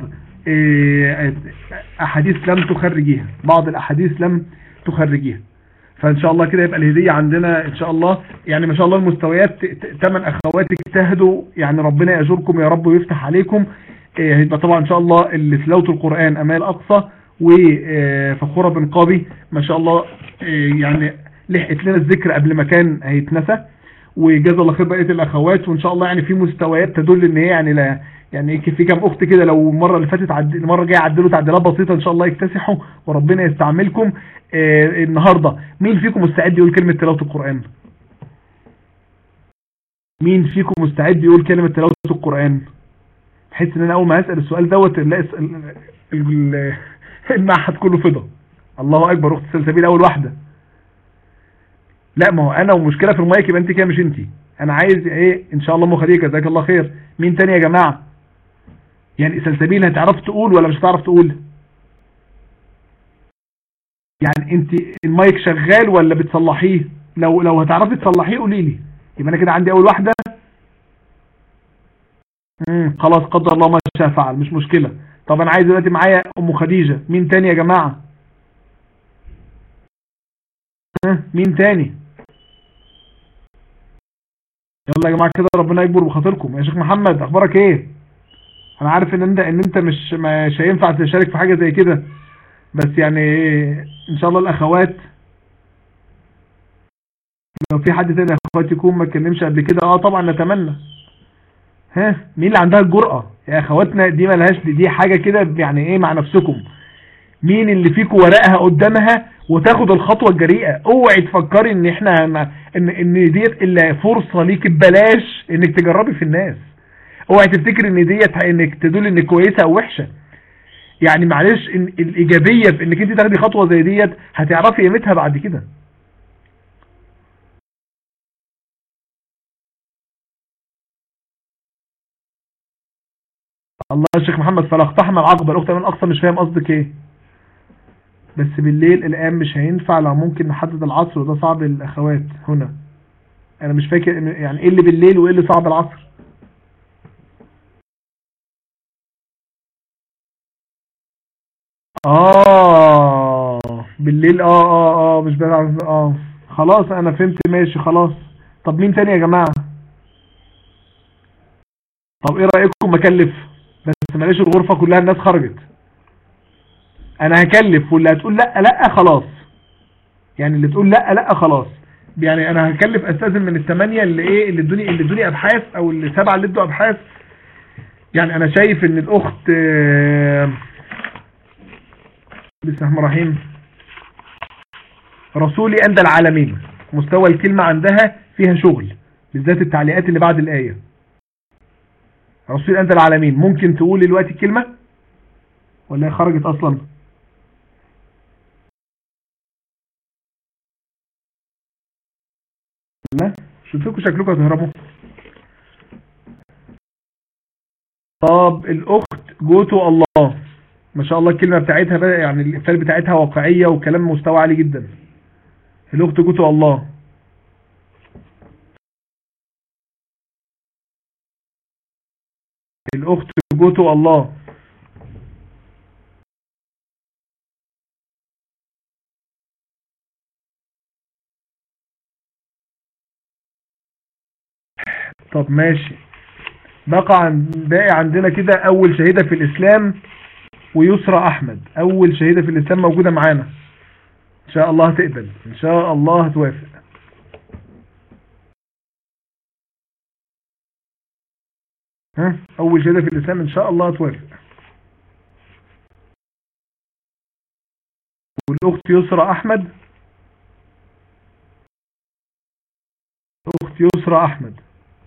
احاديث لم تخرجيها بعض الاحاديث لم تخرجيها فان شاء الله كده يبقى الهدية عندنا ان شاء الله يعني ما شاء الله المستويات ثمان اخوات اجتهدوا يعني ربنا يجركم يا رب ويفتح عليكم هيبقى طبعا ان شاء الله اللي تلاوة القرآن امال اقصى وفخورة بن قابي ما شاء الله يعني لحقت لنا الذكر قبل ما كان هيتنسى وجزا الله خير بقيه الاخوات وان شاء الله يعني في مستويات تدل ان هي يعني لا يعني في كام اخت كده لو المره اللي فاتت عد... المره الجايه عدلوا تعديلات بسيطه ان شاء الله يكتسحوا وربنا يستعملكم آه النهارده مين فيكم مستعد يقول كلمه تلاوه القران مين فيكم مستعد يقول كلمه تلاوه القران بحيث ان انا اول ما اسال السؤال دوت نلاقي المعهد كله فضى الله اكبر اخت سلسبيل اول واحده لا ما هو انا ومشكله في المايك يبقى انت كده مش انت انا عايز ايه ان شاء الله ام خديجه جزاك الله خير مين تاني يا جماعه يعني سلسبيل هتعرف تقول ولا مش هتعرف تقول يعني انت المايك شغال ولا بتصلحيه لو لو هتعرفي تصلحيه قولي لي يبقى انا كده عندي اول واحده امم خلاص قدر الله ما شاء فعل مش مشكله طب انا عايز دلوقتي معايا ام خديجه مين تاني يا جماعه مين تاني يلا يا جماعه كده ربنا يكبر بخاطركم يا شيخ محمد اخبارك ايه انا عارف ان انت ان انت مش مش هينفع تشارك في حاجه زي كده بس يعني ان شاء الله الاخوات لو في حد تاني اخوات يكون ما اتكلمش قبل كده اه طبعا نتمنى ها مين اللي عندها الجرأة يا اخواتنا دي ملهاش دي حاجة كده يعني ايه مع نفسكم مين اللي فيكم ورقها قدامها وتاخد الخطوة الجريئة اوعي تفكري ان احنا ان ان ديت الا فرصة ليك ببلاش انك تجربي في الناس اوعي تفتكري ان ديت انك تدل انك كويسة او وحشة يعني معلش إن الايجابية في انك انت تاخدي خطوة زي ديت هتعرفي قيمتها بعد كده الله يا شيخ محمد فلا اقتحم العقبة الاخت من اقصى مش فاهم قصدك ايه بس بالليل الان مش هينفع لو ممكن نحدد العصر وده صعب للاخوات هنا انا مش فاكر يعني ايه اللي بالليل وايه اللي صعب العصر اه بالليل اه اه اه مش بلعب اه خلاص انا فهمت ماشي خلاص طب مين تاني يا جماعة طب ايه رأيكم اكلف بس معلش الغرفة كلها الناس خرجت انا هكلف واللي هتقول لا لا خلاص يعني اللي تقول لا لا خلاص يعني انا هكلف استاذن من الثمانية اللي ايه اللي ادوني اللي ادوني ابحاث او اللي سبعة اللي ادوا ابحاث يعني انا شايف ان الاخت آه، بسم الله الرحمن الرحيم رسولي عند العالمين مستوى الكلمة عندها فيها شغل بالذات التعليقات اللي بعد الآية رسولي عند العالمين ممكن تقول دلوقتي الكلمة ولا هي خرجت أصلا لا شوفوا شكلكم هتهربوا طب الأخت جوتو الله ما شاء الله الكلمة بتاعتها بقى يعني الإفعال بتاعتها واقعية وكلام مستوى عالي جدا الأخت جوتو الله الأخت جوتو الله طب ماشي بقى عن باقي عندنا كده أول شهيدة في الإسلام ويسرى أحمد أول شهيدة في الإسلام موجودة معانا إن شاء الله هتقبل إن شاء الله هتوافق ها أول شهيدة في الإسلام إن شاء الله هتوافق والأخت يسرى أحمد أخت يسرى أحمد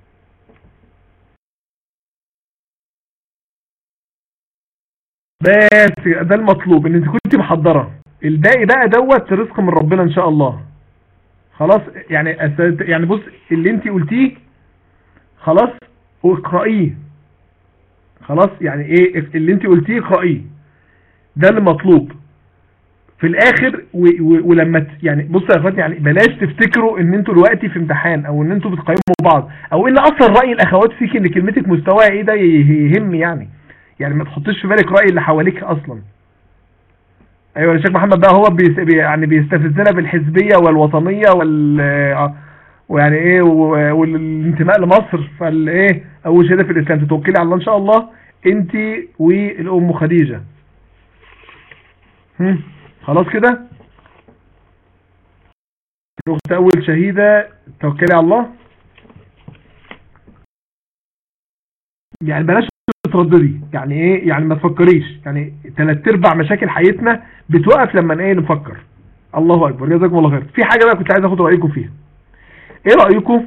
بس ده المطلوب ان انت كنت محضرة الباقي بقى دوت رزق من ربنا ان شاء الله خلاص يعني أس- يعني بص اللي انت قلتيه خلاص اقرأيه خلاص يعني ايه اللي انت قلتيه اقرأيه ده اللي مطلوب في الاخر و و ولما ت- يعني بص يا اخواتي يعني بلاش تفتكروا ان انتوا دلوقتي في امتحان او ان انتوا بتقيموا بعض او ان اصلا راي الاخوات فيك ان كلمتك مستواها ايه ده يهم يعني يعني ما تحطش في بالك رأي اللي حواليك اصلا ايوه الشيخ محمد بقى هو بيس بي يعني بيستفزنا بالحزبية والوطنية وال آه، ويعني ايه و- والانتماء لمصر فالايه اول شيء ده في الاسلام تتوكلي على الله ان شاء الله انت والام خديجة هم، خلاص كده الاخت اول شهيدة توكلي على الله يعني بلاش ترددي يعني ايه يعني ما تفكريش يعني ثلاث ارباع مشاكل حياتنا بتوقف لما ايه نفكر الله اكبر جزاكم الله خير في حاجه بقى كنت عايز اخد رايكم فيها ايه رايكم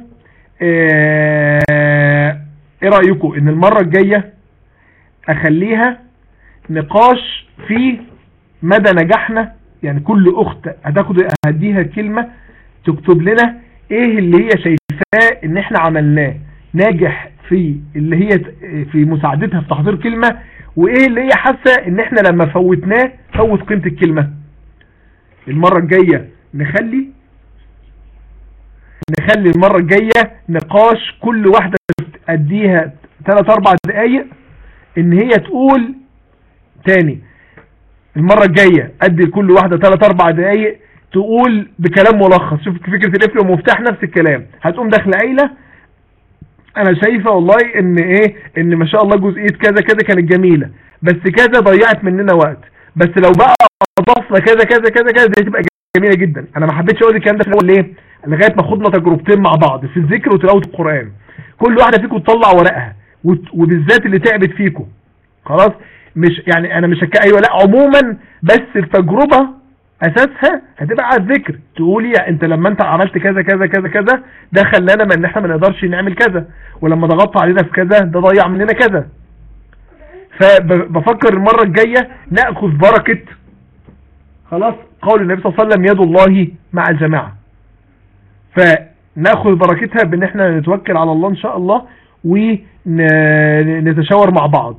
آه، ايه رايكم ان المره الجايه اخليها نقاش في مدى نجاحنا يعني كل اخت هتاخد هديها كلمه تكتب لنا ايه اللي هي شايفاه ان احنا عملناه ناجح في اللي هي في مساعدتها في تحضير كلمة وايه اللي هي حاسة ان احنا لما فوتناه فوت قيمة الكلمة المرة الجاية نخلي نخلي المرة الجاية نقاش كل واحدة اديها 3 4 دقايق ان هي تقول تاني المرة الجاية ادي لكل واحدة 3 4 دقايق تقول بكلام ملخص شوف فكرة القفل ومفتاح نفس الكلام هتقوم داخله قايله انا شايفة والله ان ايه ان ما شاء الله جزئية كذا كذا كانت جميلة بس كذا ضيعت مننا وقت بس لو بقى اضفنا كذا كذا كذا كذا دي تبقى جميلة جدا انا ما حبيتش اقول الكلام ده في الاول ليه لغاية ما خدنا تجربتين مع بعض في الذكر وتلاوة القرآن كل واحدة فيكم تطلع ورقها وت- وبالذات اللي تعبت فيكم خلاص مش يعني انا مش هك... ايوه لا عموما بس التجربة اساسها هتبقى على الذكر تقولي انت لما انت عملت كذا كذا كذا كذا ده خلانا من ان احنا ما نقدرش نعمل كذا ولما ضغطت علينا في كذا ده ضيع مننا كذا فبفكر المرة الجاية نأخذ بركة خلاص قول النبي صلى الله عليه وسلم يد الله مع الجماعة فنأخذ بركتها بان احنا نتوكل على الله ان شاء الله ونتشاور مع بعض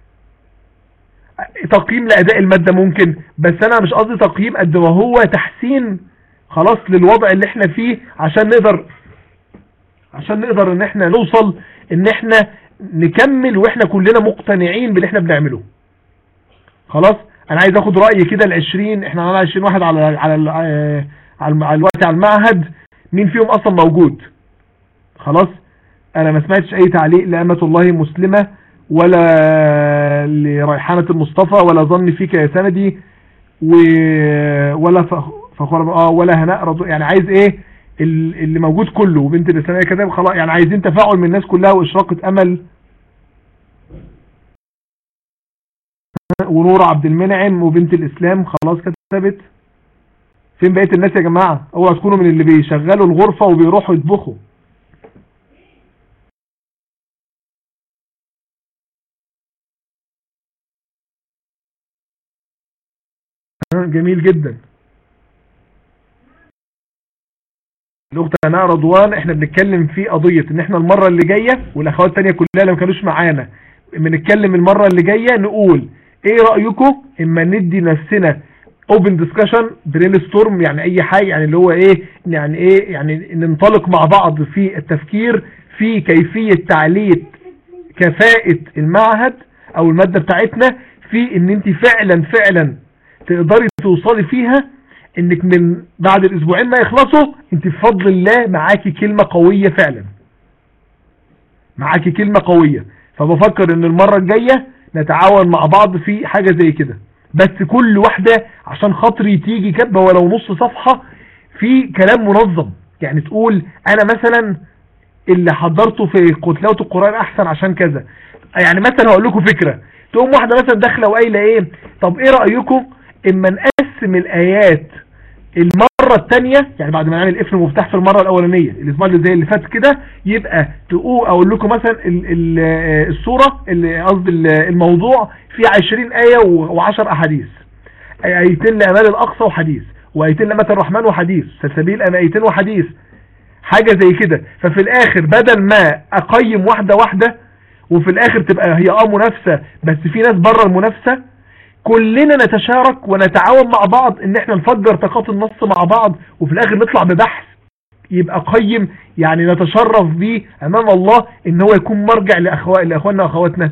تقييم لأداء المادة ممكن بس أنا مش قصدي تقييم قد ما هو تحسين خلاص للوضع اللي احنا فيه عشان نقدر عشان نقدر ان احنا نوصل ان احنا نكمل واحنا كلنا مقتنعين باللي احنا بنعمله خلاص انا عايز اخد رأي كده ال20 احنا عندنا 20 واحد على على ال- آه، على الم- على الوقت على المعهد مين فيهم اصلا موجود خلاص انا ما سمعتش اي تعليق لأمة الله مسلمة ولا لريحانة المصطفى ولا ظن فيك يا سندي و... ولا فخ- فخور اه ولا هناء رضو يعني عايز ايه ال- اللي موجود كله وبنت الاسلاميه كتاب خلاص يعني عايزين تفاعل من الناس كلها واشراقه امل ونور عبد المنعم وبنت الاسلام خلاص كتبت فين بقيه الناس يا جماعه اوعوا تكونوا من اللي بيشغلوا الغرفه وبيروحوا يطبخوا آه، جميل جدا الاخت هناء رضوان احنا بنتكلم في قضية ان احنا المرة اللي جاية والاخوات التانية كلها اللي ما كانوش معانا بنتكلم المرة اللي جاية نقول ايه رأيكم اما ندي نفسنا اوبن ديسكشن برين ستورم يعني اي حاجة يعني اللي هو ايه يعني ايه يعني ننطلق مع بعض في التفكير في كيفية تعلية كفاءة المعهد او المادة بتاعتنا في ان انت فعلا فعلا تقدري توصلي فيها انك من بعد الاسبوعين ما يخلصوا انت بفضل الله معاكي كلمة قوية فعلا معاكي كلمة قوية فبفكر ان المرة الجاية نتعاون مع بعض في حاجة زي كده بس كل واحدة عشان خاطري تيجي كتبة ولو نص صفحة في كلام منظم يعني تقول انا مثلا اللي حضرته في تلاوة القرآن احسن عشان كذا يعني مثلا هقول لكم فكرة تقوم واحدة مثلا داخلة وقايلة ايه طب ايه رأيكم اما نقسم الايات المرة التانية يعني بعد ما نعمل قفل مفتاح في المرة الاولانية الاسبوع اللي زي اللي فات كده يبقى تقول اقول لكم مثلا ال ال الصورة اللي قصدي ال- الموضوع فيه 20 آية و10 احاديث ايتين لامال الاقصى وحديث وايتين لامات الرحمن وحديث سلسبيل ايتين وحديث حاجة زي كده ففي الاخر بدل ما اقيم واحدة واحدة وفي الاخر تبقى هي اه منافسة بس في ناس بره المنافسة كلنا نتشارك ونتعاون مع بعض ان احنا نفجر طاقات النص مع بعض وفي الاخر نطلع ببحث يبقى قيم يعني نتشرف بيه امام الله ان هو يكون مرجع لأخوا... لاخواننا واخواتنا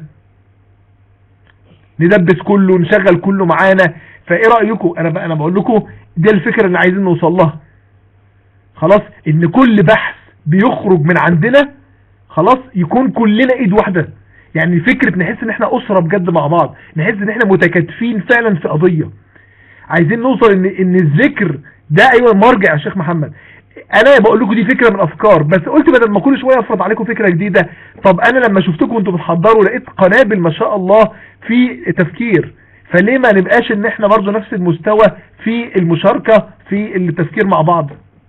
ندبس كله نشغل كله معانا فايه رايكم انا ب... انا بقول لكم دي الفكره اللي عايزين نوصل لها خلاص ان كل بحث بيخرج من عندنا خلاص يكون كلنا ايد واحده يعني فكرة نحس ان احنا اسرة بجد مع بعض نحس ان احنا متكاتفين فعلا في قضية عايزين نوصل ان ان الذكر ده ايوه مرجع يا شيخ محمد انا بقول لكم دي فكرة من افكار بس قلت بدل ما كل شوية افرض عليكم فكرة جديدة طب انا لما شفتكم وانتم بتحضروا لقيت قنابل ما شاء الله في تفكير فليه ما نبقاش ان احنا برضو نفس المستوى في المشاركة في التفكير مع بعض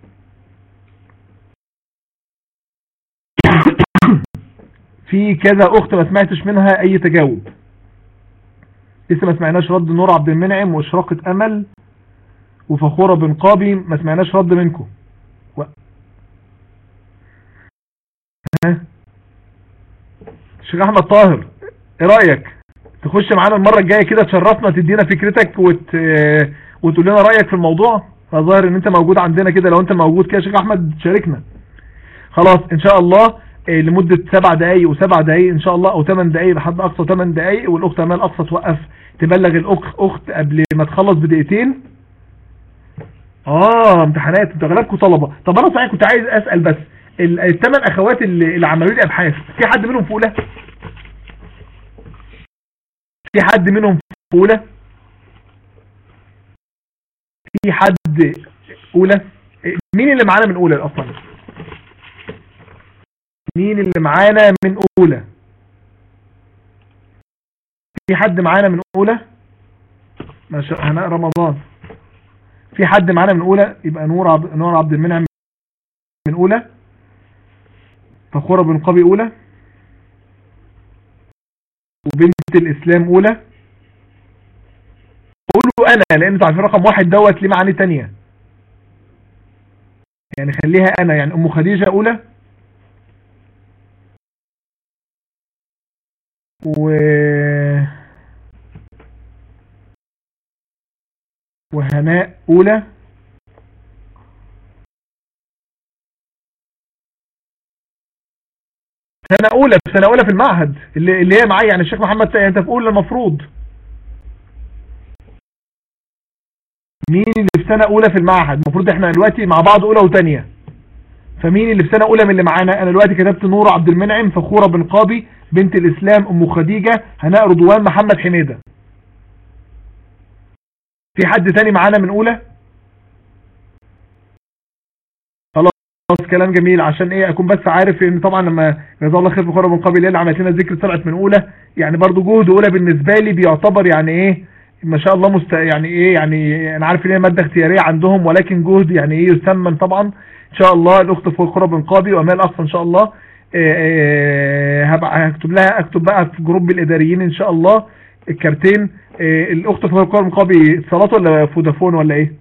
في كذا اخت ما سمعتش منها اي تجاوب لسه ما سمعناش رد نور عبد المنعم واشراقة امل وفخورة بن قابي ما سمعناش رد منكم و... ها شيخ احمد طاهر ايه رايك تخش معانا المره الجايه كده تشرفنا تدينا فكرتك وت... وتقول لنا رايك في الموضوع فظاهر ان انت موجود عندنا كده لو انت موجود كده يا شيخ احمد شاركنا خلاص ان شاء الله إيه، لمدة سبع دقايق وسبع دقايق ان شاء الله او ثمان دقايق لحد اقصى ثمان دقايق والاخت امال اقصى توقف تبلغ الاخت اخت قبل ما تخلص بدقيقتين اه امتحانات انتوا اغلبكم طلبة طب انا صحيح كنت عايز اسأل بس ال- الثمان اخوات اللي, اللي عملوا لي ابحاث في حد منهم في اولى في حد منهم في اولى في حد اولى إيه، مين اللي معانا من اولى اصلا مين اللي معانا من اولى في حد معانا من اولى ما شاء هناء رمضان في حد معانا من اولى يبقى نور عبد نور عبد المنعم من اولى فخورة بن قبي اولى وبنت الاسلام اولى قولوا انا لان انتوا عارفين رقم واحد دوت ليه معاني تانية يعني خليها انا يعني ام خديجة اولى و وهناء أولى سنة اولى في سنة اولى في المعهد اللي, اللي هي معايا يعني الشيخ محمد سيد انت في اولى المفروض مين اللي في سنة اولى في المعهد المفروض احنا دلوقتي مع بعض اولى وتانية فمين اللي في سنة اولى من اللي معانا انا دلوقتي كتبت نور عبد المنعم فخورة بن قاضي بنت الاسلام ام خديجة هناء رضوان محمد حميدة في حد تاني معانا من اولى خلاص كلام جميل عشان ايه اكون بس عارف ان طبعا لما جزاه الله خير فخورة بن قاضي اللي عملت لنا ذكر طلعت من اولى يعني برضو جهد اولى بالنسبة لي بيعتبر يعني ايه ما شاء الله مست يعني ايه يعني انا عارف ان هي ماده اختياريه عندهم ولكن جهد يعني ايه يثمن طبعا ان شاء الله الاخت فخوره بن قاضي وامال اقصى ان شاء الله هكتب لها اكتب بقى في جروب الاداريين ان شاء الله الكارتين الاخت فخوره بن قاضي اتصالات ولا فودافون ولا ايه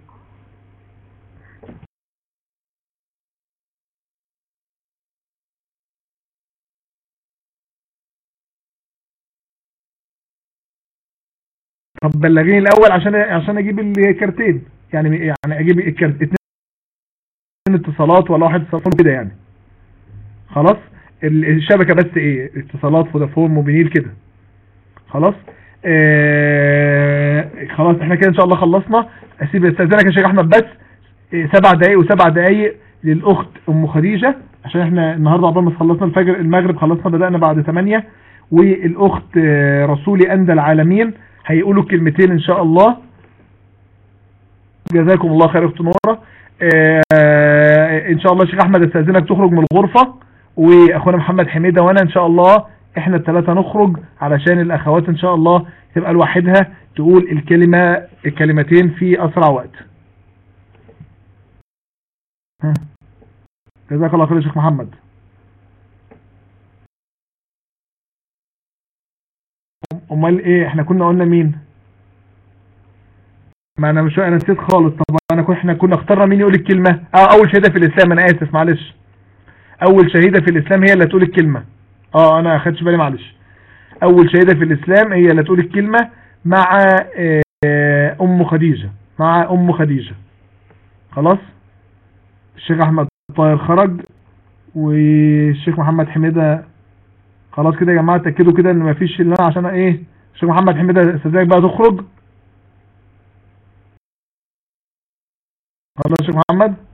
طب بلغيني الاول عشان عشان اجيب الكارتين يعني يعني اجيب الكارت اتنين اتصالات ولا واحد اتصالات كده يعني خلاص الشبكه بس ايه اتصالات فودافون موبينيل كده خلاص آه خلاص احنا كده ان شاء الله خلصنا اسيب استاذنك يا شيخ احمد بس إيه سبع دقايق وسبع دقايق للاخت ام خديجه عشان احنا النهارده عقبال ما خلصنا الفجر المغرب خلصنا بدانا بعد 8 والاخت رسولي اندى العالمين هيقولوا كلمتين ان شاء الله جزاكم الله خير اخت نوره آه ان شاء الله شيخ احمد استاذنك تخرج من الغرفه واخونا محمد حميده وانا ان شاء الله احنا الثلاثه نخرج علشان الاخوات ان شاء الله تبقى لوحدها تقول الكلمه الكلمتين في اسرع وقت جزاك الله خير يا شيخ محمد امال ايه احنا كنا قلنا مين ما انا مش انا نسيت خالص طب انا كنا احنا كنا اخترنا مين يقول الكلمه اه اول شهيده في الاسلام انا اسف معلش اول شهيده في الاسلام هي اللي تقول الكلمه اه انا اخدش بالي معلش اول شهيده في الاسلام هي اللي تقول الكلمه مع ام خديجه مع ام خديجه خلاص الشيخ احمد طاهر خرج والشيخ محمد حميده خلاص كده يا جماعه اتاكدوا كده ان مفيش اللي انا عشان ايه الشيخ محمد حميده استاذنك بقى تخرج خلاص يا شيخ محمد